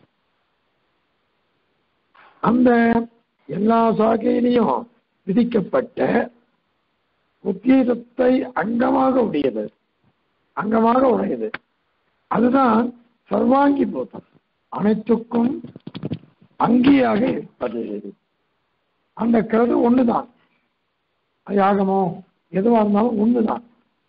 அந்த எல்லா சாகையிலையும் விதிக்கப்பட்ட உத்தீதத்தை அங்கமாக உடையது அங்கமாக உடையது அதுதான் சர்வாங்கி பூதம் அனைத்துக்கும் அங்கியாக இருப்பது அந்த கருது ஒண்ணுதான் யாகமோ எதுவா இருந்தாலும் ஒண்ணுதான்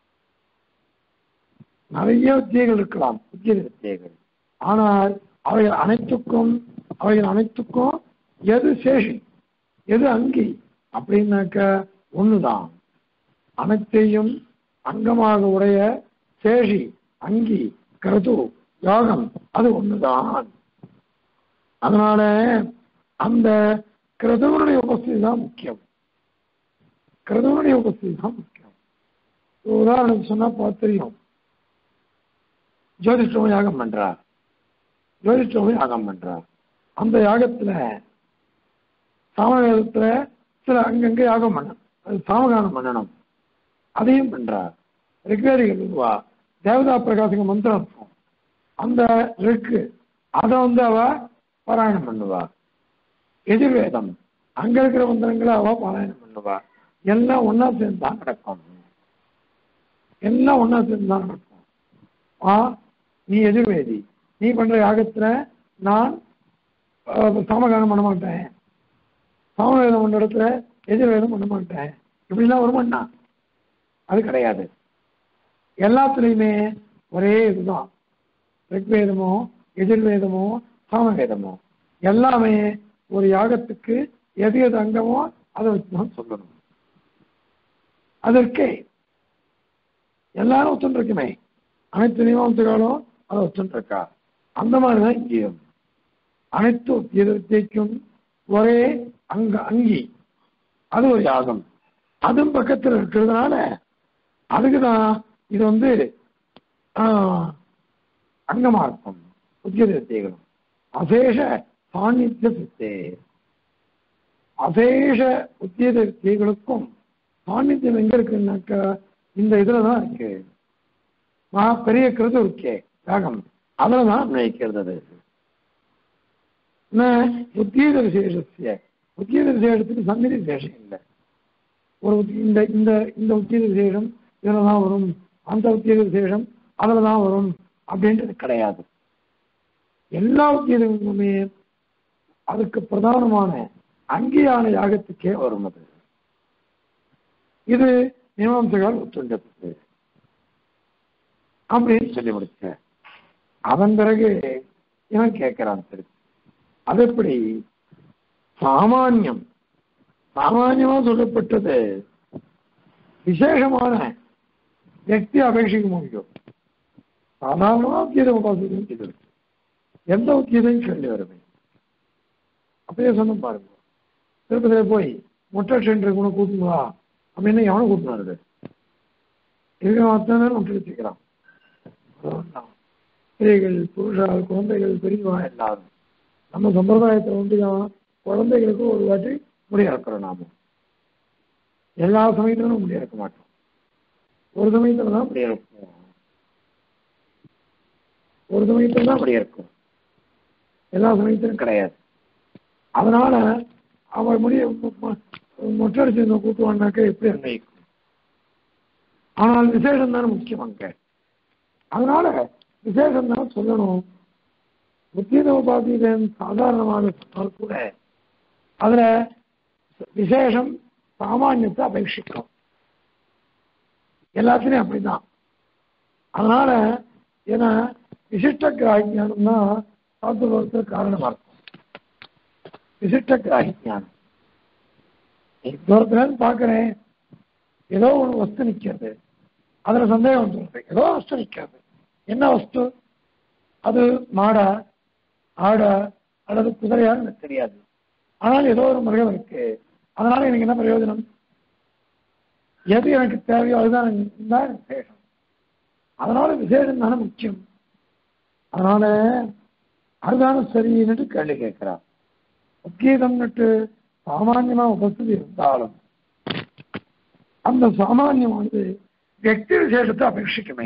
நிறைய வித்தியைகள் இருக்கலாம் உத்திய வித்தியைகள் ஆனால் அவைகள் அனைத்துக்கும் அவைகள் அனைத்துக்கும் எது சேஷி எது அங்கி அப்படின்னாக்க ஒண்ணுதான் அனைத்தையும் அங்கமாக உடைய சேஷி அங்கி கருது யோகம் அது ஒண்ணுதான் அதனால அந்த கிருதவனுடைய உபஸ்திதி தான் முக்கியம் கிருதவனுடைய உபஸ்திதி தான் முக்கியம் ஒரு உதாரணம் சொன்னா பார்த்து தெரியும் ஜோதிஷ்டம யாகம் பண்றா ஜோதிஷ்டம யாகம் பண்றா அந்த யாகத்துல சாமவேதத்துல சில அங்கங்க யாகம் பண்ணணும் அது சாமகானம் பண்ணணும் அதையும் பண்றா ரிக்வேதிகள் உருவா தேவதா பிரகாசிக மந்திரம் இருக்கும் அந்த ரிக்கு அதை வந்து அவ பாராயணம் பண்ணுவா எதிர்வேதம் அங்க இருக்கிற மந்திரங்களை அவ பாராயணம் பண்ணுவா எல்லாம் ஒன்னா சேர்ந்து தான் நடக்கும் எல்லாம் ஒன்னா சேர்ந்து தான் நடக்கும் ஆ நீ எதிர்வேதி நீ பண்ற யாகத்துல நான் சாமகானம் பண்ண மாட்டேன் சாமவேதம் பண்ண இடத்துல எதிர்வேதம் பண்ண மாட்டேன் இப்படிலாம் வருமாண்ணா அது கிடையாது எல்லாத்துலேயுமே ஒரே இதுதான் ரிக்வேதமோ எதிர்வேதமோ சாமவேதமோ எல்லாமே ஒரு யாகத்துக்கு எது எது அங்கமோ அதை வச்சு தான் சொல்லணும் அதற்கே எல்லாரும் ஒத்துருக்குமே அனைத்து நியமத்துகளும் அதை ஒத்துருக்கா அந்த மாதிரி தான் இங்கேயும் அனைத்து வித்தியைக்கும் ஒரே அங்க அங்கி அது ஒரு யாகம் அதுவும் பக்கத்தில் இருக்கிறதுனால அதுக்கு தான் இது வந்து அங்கமா இருக்கும் உத்தியத வித்தியகளும் அசேஷ சாநித்திய சித்தே அசேஷ உத்தியத வித்தியகளுக்கும் சாநித்தியம் எங்க இருக்குன்னாக்கா இந்த இதுல தான் இருக்கு மகா பெரிய கிருது இருக்கே யாகம் அதுல தான் நினைக்கிறது அது என்ன உத்தீத விசேஷத்திய உத்தீத விசேஷத்துக்கு சந்நிதி விசேஷம் இல்லை ஒரு உத்தி- இந்த இந்த இந்த உத்தீத விசேஷம் இதுல தான் வரும் அந்த உத்தீத விசேஷம் அதுல தான் வரும் அப்படின்றது கிடையாது எல்லா உத்தீதங்களுமே அதுக்கு பிரதானமான அங்கீயான யாகத்துக்கே வரும் அது இது மீமாம்சகால் ஒத்துண்டது அப்படின்னு சொல்லி முடிச்ச அதன் பிறகு இவன் கேட்கிறான் திருப்பி அது எப்படி சாமானியம் சாமானியமா சொல்லப்பட்டது விசேஷமான വ്യക്തി അപേക്ഷിക്ക് முடியும் சாதாரணமா உத்தியதை உபாசிக்கும் இது இருக்கு எந்த உத்தியதையும் கேள்வி வருமே அப்படியே சொன்ன பாருங்க திருப்பதியில போய் முட்டை சென்று கூட கூட்டுங்களா அப்படின்னு எவனை கூட்டினாரு இருக்க அத்தனை முட்டை வச்சுக்கிறான் ஸ்திரீகள் புருஷால் குழந்தைகள் பெரியவா எல்லாரும் நம்ம சம்பிரதாயத்தில் வந்து குழந்தைகளுக்கு ஒரு வாட்டி முடி இறக்குறோம் நாம எல்லா சமயத்திலும் முடி இறக்க மாட்டோம் ஒரு சமயத்துல தான் அப்படி இருக்கும் ஒரு சமயத்துல தான் அப்படி இருக்கும் எல்லா சமயத்திலும் கிடையாது அதனால அவன் முடிய மொட்டை அடிச்சு கூட்டுவான்னாக்க எப்படி அன்னைக்கும் ஆனால் விசேஷம் தானே முக்கியம் அங்க அதனால விசேஷம் தான் சொல்லணும் புத்தீத உபாதீதன் சாதாரணமாக சொன்னால் கூட அதுல விசேஷம் சாமானியத்தை அபேட்சிக்கும் எல்லாத்துலயும் அப்படிதான் அதனால ஏன்னா விசிஷ்ட கிராகிஞானம் தான் சாத்துவத்துக்கு காரணமா இருக்கும் விசிஷ்ட கிராகிஞானம் தூரத்துல இருந்து பாக்குறேன் ஏதோ ஒரு வஸ்து நிக்கிறது அதுல சந்தேகம் வந்துருக்கு ஏதோ வஸ்து நிக்கிறது என்ன வஸ்து அது மாடா ஆடா அல்லது குதிரையான்னு எனக்கு தெரியாது ஆனால் ஏதோ ஒரு மிருகம் இருக்கு அதனால எனக்கு என்ன பிரயோஜனம் எது எனக்கு தேவையோ அதுதான் எனக்கு தான் எனக்கு விசேஷம் அதனால விசேஷம் தானே முக்கியம் அதனால அதுதானே சரின்னுட்டு கேள்வி கேட்கிறார் உத்கீதம்னுட்டு சாமான்யமா உபஸ்திதி இருந்தாலும் அந்த சாமானியமானது വ്യക്തി விசேஷத்தை அபேட்சிக்குமே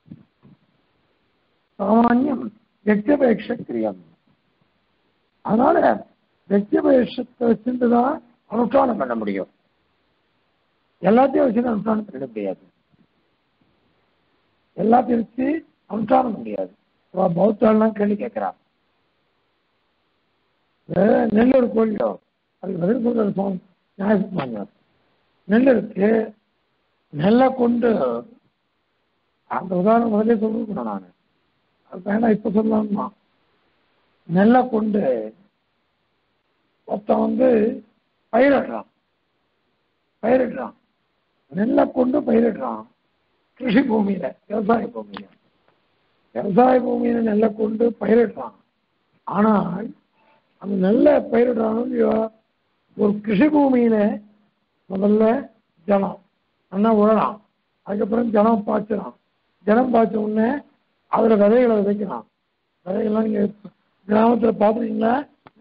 சாமானியம் വ്യക്തിപേക്ഷ கிரியம் அதனால വ്യക്തിപേക്ഷத்தை வச்சுட்டு தான் அனுஷ்டானம் பண்ண முடியும் எல்லாத்தையும் வச்சு அனுஷ்டானம் பண்ணிட முடியாது எல்லாத்தையும் வச்சு அனுஷ்டானம் முடியாது பௌத்தாலாம் கேள்வி கேட்கிறான் நெல் ஒரு கோழியோ அதுக்கு பதில் சொல்ற சுவாமி நியாயசுமாங்க நெல் இருக்கு நெல்லை கொண்டு அந்த உதாரணம் முதலே சொல்லிருக்கணும் நான் அது வேணாம் இப்ப சொல்லலாமா நெல்லை கொண்டு ஒருத்தன் வந்து பயிரிடுறான் பயிரிடுறான் நெல்லை கொண்டு பயிரிடுறான் கிருஷி பூமியில விவசாய பூமியில விவசாய பூமியில நெல்லை கொண்டு பயிரிடுறான் ஆனால் அந்த நெல்லை பயிரிடுறானோ இல்லையோ ஒரு கிருஷி பூமியில முதல்ல ஜலம் நல்லா உழலாம் அதுக்கப்புறம் ஜலம் பாய்ச்சலாம் ஜலம் பாய்ச்ச உடனே அதுல விதைகளை விதைக்கலாம் விதைகள்லாம் நீங்க கிராமத்துல பாத்துருக்கீங்களா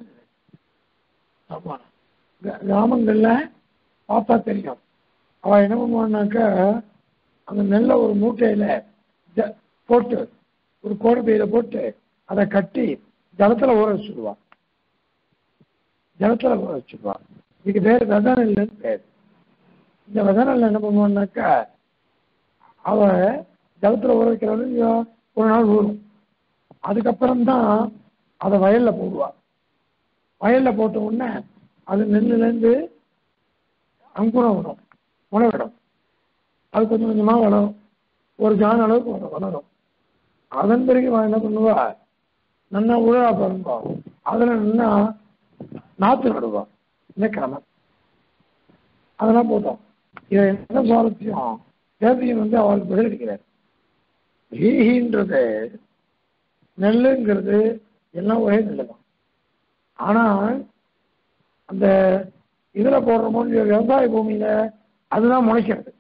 ஆமா கிரா- கிராமங்கள்ல பார்த்தா தெரியும் அவ என்ன பண்ணுவான்னாக்கா அந்த நெல்லை ஒரு மூட்டையில ஜ- போட்டு ஒரு கோடு பையில போட்டு அதை கட்டி ஜலத்துல ஊற வச்சுடுவா ஜலத்துல ஊற வச்சுடுவா இதுக்கு பேர் வித நெல்லுன்னு பேர் இந்த வித நெல் என்ன பண்ணுவான்னாக்கா அவ ஜலத்துல ஊற வைக்கிறது இல்லையோ, ஒரு நாள் ஊறும் அதுக்கப்புறம் தான் அதை வயல்ல போடுவா வயல்ல போட்ட உடனே அது நெல்லுலேருந்து அங்குரம் வரும் முளைவிடும் அது கொஞ்சம் கொஞ்சமா வளரும் ஒரு ஜான் அளவுக்கு வளரும் வளரும் அதன் பிறகு அவன் என்ன பண்ணுவா நல்லா உழவா பாருங்க அதுல நல்லா நாத்து நடுவா இந்த கிழமை அதெல்லாம் போட்டோம் இதை என்ன சுவாரஸ்யம் தேசியம் வந்து அவளுக்கு பதிலளிக்கிறார் ஈகின்றது நெல்லுங்கிறது எல்லாம் ஒரே நெல்லு தான் ஆனால் அந்த இதுல போடுறோமோ இல்லையோ விவசாய பூமியில அதுதான் முளைக்கிறது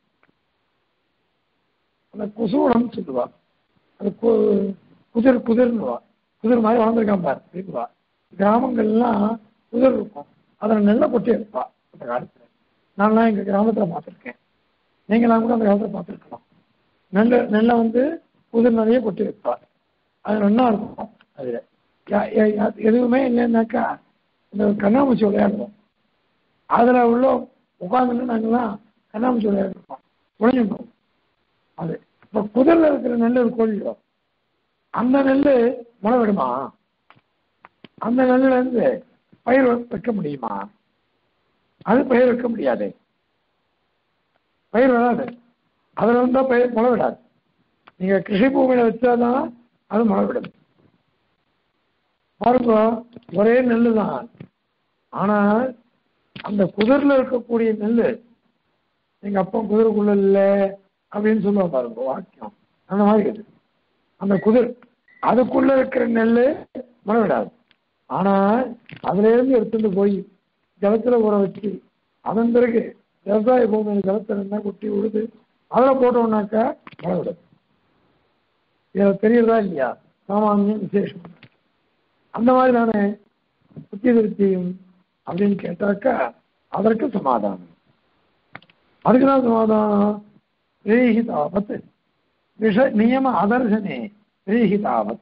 அந்த குசூடம் சொல்லுவா அது கு- குதிர் குதிர்னுவா குதிர் மாதிரி வளர்ந்துருக்கான் பாரு இருக்குவா கிராமங்கள்லாம் குதிர் இருக்கும் அதில் நெல்லை கொட்டி எடுப்பா அந்த காலத்துல நான்லாம் எங்க கிராமத்துல பார்த்துருக்கேன் நீங்களாம் கூட அந்த காலத்துல பார்த்துருக்கலாம் நெல் நெல்லை வந்து குதிர் நிறைய கொட்டி வைப்பா அது நல்லா இருக்கும் அதுல யா- யா- யா- எதுவுமே இல்லைன்னாக்கா இந்த கண்ணாமூச்சி விளையாடுவோம் அதுல உள்ள உட்காந்துன்னு நாங்கெல்லாம் கண்ணாமூச்சி விளையாடுறோம் உழைஞ்சிட்டோம் அது இப்போ குதிரில் இருக்கிற நெல் ஒரு கோழியோ அந்த நெல் முளை விடுமா அந்த நெல்லுல இருந்து பயிர் வைக்க முடியுமா அது பயிர் வைக்க முடியாது பயிர் வராது அதுல இருந்தா பயிர் முளை விடாது நீங்க கிருஷி பூமியில வச்சாதான் அது முளை விடும் பாருங்க ஒரே நெல்லு தான் ஆனால் அந்த குதிரில் இருக்கக்கூடிய நெல்லு எங்க அப்பா குதிரைக்குள்ள இல்லை அப்படின்னு சொல்லுவா பாருங்க வாக்கியம் அந்த மாதிரி இது அந்த குதிர் அதுக்குள்ள இருக்கிற நெல் முளை விடாது ஆனால் அதுல இருந்து எடுத்துட்டு போய் ஜலத்துல ஊற வச்சு அதன் பிறகு விவசாய பூமியில் ஜலத்துல இருந்தா கொட்டி விடுது அதில் போட்டோம்னாக்கா மழை விடுது இது தெரியுறதா இல்லையா சாமானியம் விசேஷம் அந்த மாதிரி தானே புத்தி திருப்தியும் அப்படின்னு கேட்டாக்கா அதற்கு சமாதானம் அதுக்கு தான் சமாதானம் ரீஹிதாவத் விஷ நியம அதர்சனே ரீஹிதாவத்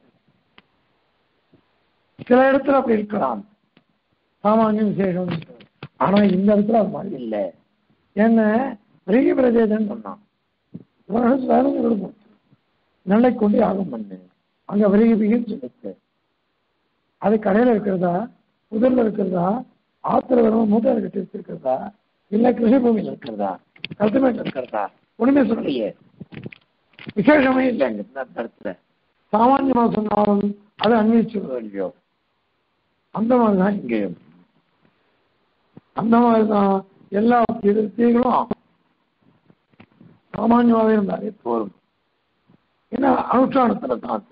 சில இடத்துல அப்படி இருக்கலாம் சாமானியம் விசேஷம் ஆனா இந்த இடத்துல அது மாதிரி இல்லை ஏன்னா ரீகி பிரதேசன்னு சொன்னான் உலகத்துல வேற ஒரு இடம் இருக்கு. நெல்லை கொண்டு யாகம் பண்ணு அங்க விரிகி பிகின்னு சொல்லிச்சு அது கடையில இருக்கிறதா புதர்ல இருக்கிறதா ஆத்திர வரவும் மூட்டை கட்டி வச்சிருக்கிறதா இல்ல கிருஷி பூமியில இருக்கிறதா கல்டிமேட் இருக்கிறதா ஒண்ணுமே சொல்லலையே விசேஷமே இல்லைங்க இந்த இடத்துல சாமானியமா சொன்னாலும் அது அன்வயிச்சு இல்லையோ அந்த மாதிரி தான் இங்கேயும் அந்த மாதிரி தான் எல்லா திருப்திகளும் சாமானியமாகவே இருந்தாலே போதும் ஏன்னா அனுஷ்டானத்துல தான் அது.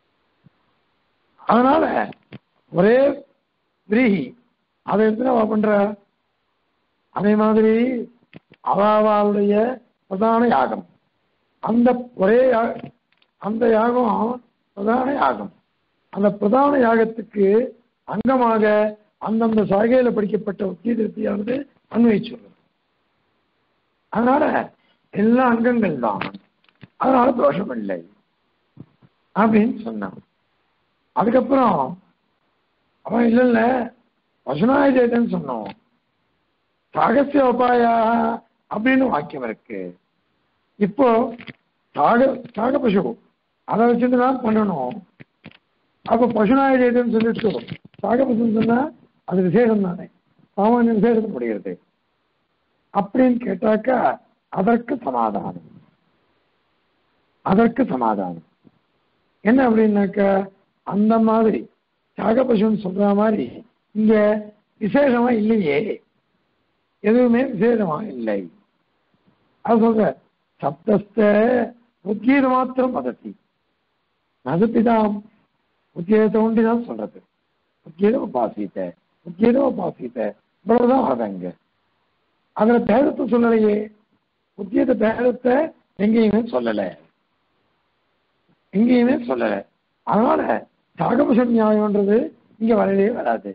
அதனால ஒரே விரீகி அதை எடுத்து அவ பண்ற அதே மாதிரி அவாவாளுடைய பிரதான யாகம் அந்த ஒரே யா- அந்த யாகம் பிரதான யாகம் அந்த பிரதான யாகத்துக்கு அங்கமாக அந்தந்த சாகையில படிக்கப்பட்ட உத்திய திருப்தியானது அன்வயிச்சுள்ளது அதனால எல்லா அங்கங்கள் தான் அதனால தோஷம் இல்லை அப்படின்னு சொன்னான் அதுக்கப்புறம் அவன் இல்ல இல்ல வசுனாய ஜெயதன் சொன்னோம் சாகசிய உபாயா அப்படின்னு வாக்கியம் இருக்கு இப்போ சாக சாக பசு அதை வச்சுட்டு தான் பண்ணணும் அப்ப பசுநாய ஜெயதன் சொல்லிட்டு சாக பசுன்னு சொன்னா அது விசேஷம் தானே சாமானிய விசேஷம் முடிகிறது அப்படின்னு கேட்டாக்கா அதற்கு சமாதானம் அதற்கு சமாதானம் என்ன அப்படின்னாக்க அந்த மாதிரி தியாகபசுன்னு சொல்ற மாதிரி இங்க விசேஷமா இல்லையே எதுவுமே விசேஷமா இல்லை அது சொல்ற சப்தஸ்த உத்கீத மாத்திரம் பதத்தி நதுப்பிதாம் உத்கீதத்தை ஒண்டி தான் சொல்றது உத்கீதம் உபாசித்த உத்கீதம் உபாசித்த இவ்வளவுதான் வருது அங்க அதுல பேதத்தை சொல்லலையே உத்தியத பேதத்தை எங்கேயுமே சொல்லல எங்கேயுமே சொல்லல அதனால சாகபுஷ நியாயம்ன்றது இங்க வரவே வராது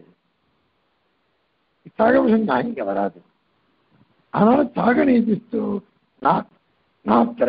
சாகபுஷ நியாயம் இங்க வராது அதனால சாக நீதிஸ்து நாத்திர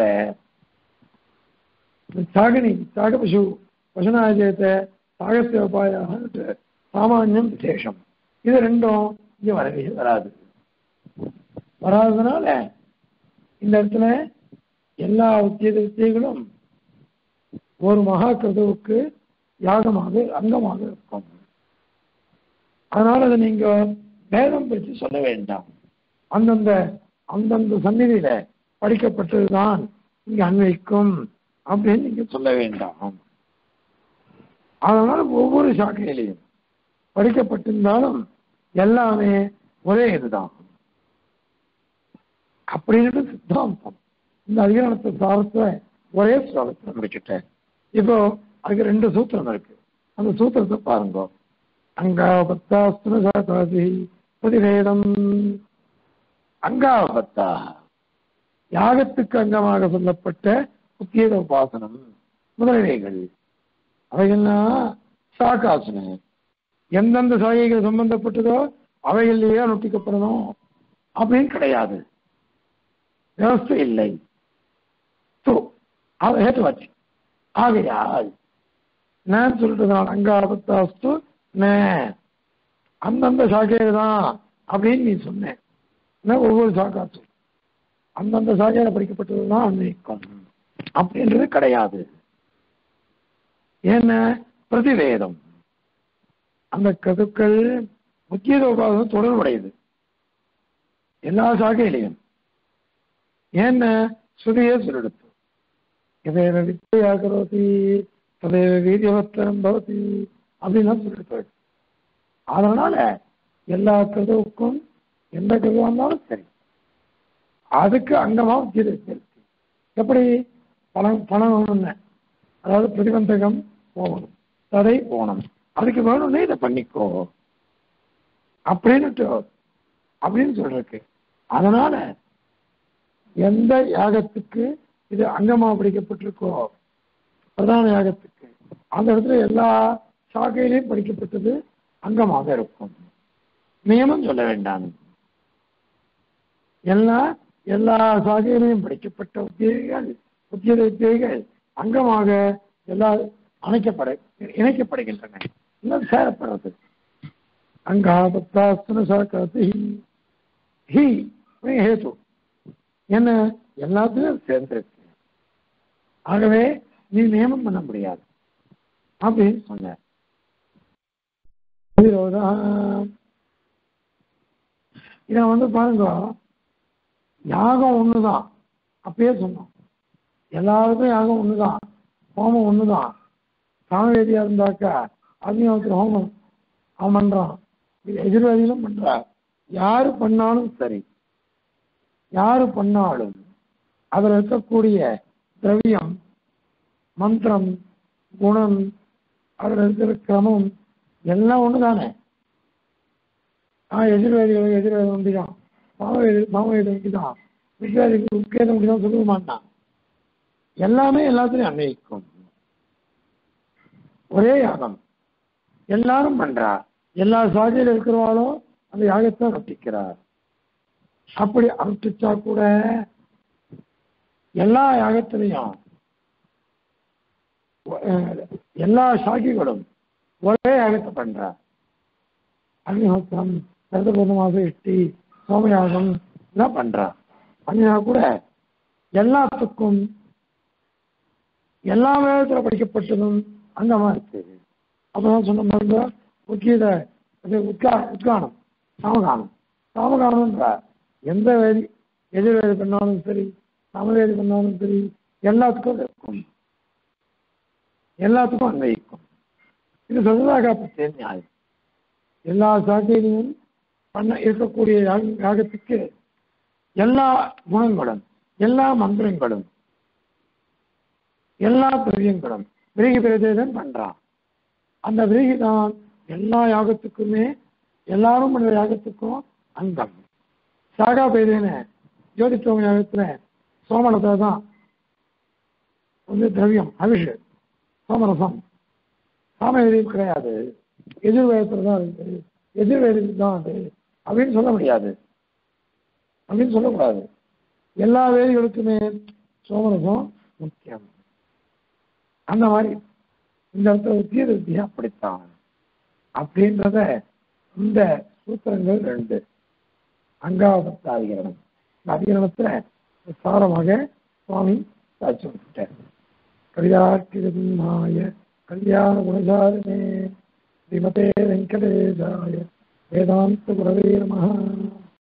சாகநீதி சாகபசு பசுநாயஜயத்தை சாகசிய உபாயாக சாமானியம் விசேஷம் இது ரெண்டும் இங்க வரவே வராது வராததுனால இந்த இடத்துல எல்லா உத்திய வித்தியங்களும் ஒரு மகா கிருதுவுக்கு யாகமாக அங்கமாக இருக்கும் அதனால அதை நீங்க பேதம் பற்றி சொல்ல வேண்டாம் அந்தந்த அந்தந்த சந்நிதியில படிக்கப்பட்டதுதான் இங்க அன்வைக்கும் அப்படின்னு நீங்க சொல்ல வேண்டாம் அதனால ஒவ்வொரு சாக்கையிலையும் படிக்கப்பட்டிருந்தாலும் எல்லாமே ஒரே இதுதான் அப்படின்னு சித்தாந்தம் இந்த அதிகாரத்தை சாரத்தை ஒரே ஸ்லோகத்தை முடிச்சுட்டேன் இப்போ அதுக்கு ரெண்டு சூத்திரம் இருக்கு அந்த சூத்திரத்தை பாருங்க அங்காபத்தாஸ்திரசாதி பிரதிவேதம் அங்காபத்தா யாகத்துக்கு அங்கமாக சொல்லப்பட்ட உத்தியத உபாசனம் முதலியவைகள் அவைகள்லாம் சாகாசனம் எந்தெந்த சாகைகள் சம்பந்தப்பட்டதோ அவைகள்லயே அனுஷ்டிக்கப்படணும் அப்படின்னு கிடையாது விவஸ்தை இல்லை ஸோ அதை ஏற்றுவாச்சு ஆகையால் நான் சொல்றதுனால அங்காபத்தாஸ்து நே அந்தந்த சாக்கையில தான் அப்படின்னு நீ சொன்னேன் என்ன ஒவ்வொரு சாக்கா சொல் அந்தந்த சாக்கையில படிக்கப்பட்டது தான் அன்னைக்கும் அப்படின்றது கிடையாது என்ன பிரதிவேதம் அந்த கருக்கள் முக்கிய உபாதம் தொடர்புடையது எல்லா சாக்கையிலையும் ஏன்னா ஸ்ருதியே சொல்லெடுத்து இதைய வித்தையா கரோதி ததைய வீரியவத்தனம் பவதி அப்படின்லாம் சொல்லிட்டு அதனால எல்லா கருவுக்கும் எந்த கருவா இருந்தாலும் சரி அதுக்கு அங்கமா உத்தியதை இருக்கு எப்படி பணம் பணம் வேணும்னு அதாவது பிரதிபந்தகம் போகணும் தடை போகணும் அதுக்கு வேணும்னே இதை பண்ணிக்கோ அப்படின்னுட்டு அப்படின்னு சொல்றதுக்கு அதனால எந்த யாகத்துக்கு இது அங்கமா படிக்கப்பட்டிருக்கோ பிரதான யாகத்துக்கு அந்த இடத்துல எல்லா சாகையிலையும் படிக்கப்பட்டது அங்கமாக இருக்கும் நியமம் சொல்ல வேண்டாம் எல்லா எல்லா சாகையிலையும் படிக்கப்பட்ட உத்தியோகிகள் உத்தியோக உத்தியோகிகள் அங்கமாக எல்லா அணைக்கப்பட இணைக்கப்படுகின்றன இல்லை சேரப்படுறது அங்காபத்தாஸ்தன சரக்கரத்து ஹி ஹேது என்ன எல்லாத்துலயும் சேர்ந்திருக்கு ஆகவே நீ நியமனம் பண்ண முடியாது அப்படின்னு சொன்ன இத வந்து பாருங்க யாகம் ஒண்ணுதான் அப்பயே சொன்னோம் எல்லாருக்கும் யாகம் ஒண்ணுதான் ஹோமம் ஒண்ணுதான் சாமவேதியா இருந்தாக்கா அக்னிஹோத்திர ஹோமம் அவன் பண்றான் எதிர்வாதிகளும் பண்றா யாரு பண்ணாலும் சரி யாரு பண்ணாலும் அதுல இருக்கக்கூடிய திரவியம் மந்திரம் குணம் அதுல இருக்கிற கிரமம் எல்லாம் ஒண்ணுதானே ஆஹ் எதிர்வேதிகளும் எதிர்வேதம் ஒன்றிதான் பாமவேதி பாமவேதி ஒன்றிதான் வித்வேதிக்கு உட்கேதம் ஒன்றிதான் சொல்ல மாட்டான் எல்லாமே எல்லாத்துலயும் அன்வயிக்கும் ஒரே யாகம் எல்லாரும் பண்றா எல்லா சாதியில இருக்கிறவாலும் அந்த யாகத்தை அனுஷ்டிக்கிறார் அப்படி அனுஷ்டிச்சா கூட எல்லா யாகத்திலையும் எல்லா சாகிகளும் ஒரே யாகத்தை பண்றா அக்னிஹோத்திரம் சரதபூர்ணமாக எட்டி சோமயாகம் எல்லாம் பண்றா பண்ணினா கூட எல்லாத்துக்கும் எல்லா வேதத்துல படிக்கப்பட்டதும் அங்கமா இருக்கு அப்பதான் சொன்ன மாதிரி முக்கியத அது உத்கா உத்கானம் சாமகானம் சாமகானம்ன்ற எந்த வேதி எதிர்வேதி பண்ணாலும் சரி சமவேதி பண்ணாலும் சரி எல்லாத்துக்கும் இருக்கும் எல்லாத்துக்கும் அன்வயிக்கும் இது சதுராகா பற்றிய நியாயம் எல்லா சாக்கையிலையும் பண்ண இருக்கக்கூடிய யாக- யாகத்துக்கு எல்லா குணங்களும் எல்லா மந்திரங்களும் எல்லா திரவியங்களும் விரகி பிரதேசம் பண்றான் அந்த விரகி தான் எல்லா யாகத்துக்குமே எல்லாரும் பண்ணுற யாகத்துக்கும் அங்கம் சாகா பேதேன ஜோதித்தோம யாகத்துல சோமனத்தை தான் வந்து திரவியம் அபிஷு சோமரசம் சாமவேதியும் கிடையாது எதிர்வேதத்தில் தான் இருக்கு எதிர்வேதத்தில் தான் அது அப்படின்னு சொல்ல முடியாது அப்படின்னு சொல்லக்கூடாது எல்லா வேதிகளுக்குமே சோமரசம் முக்கியம் அந்த மாதிரி இந்த இடத்துல உத்திய வித்தியா அப்படித்தான் அப்படின்றத இந்த சூத்திரங்கள் ரெண்டு அங்காவதத்த அதிகரணம் இந்த அதிகரணத்துல சாரமாக சுவாமி சாட்சி விட்டார் கவிதார்க்கிகமாய கல்யாண குணசாரினே ஸ்ரீமதே வெங்கடேசாய வேதாந்த குரவே நமः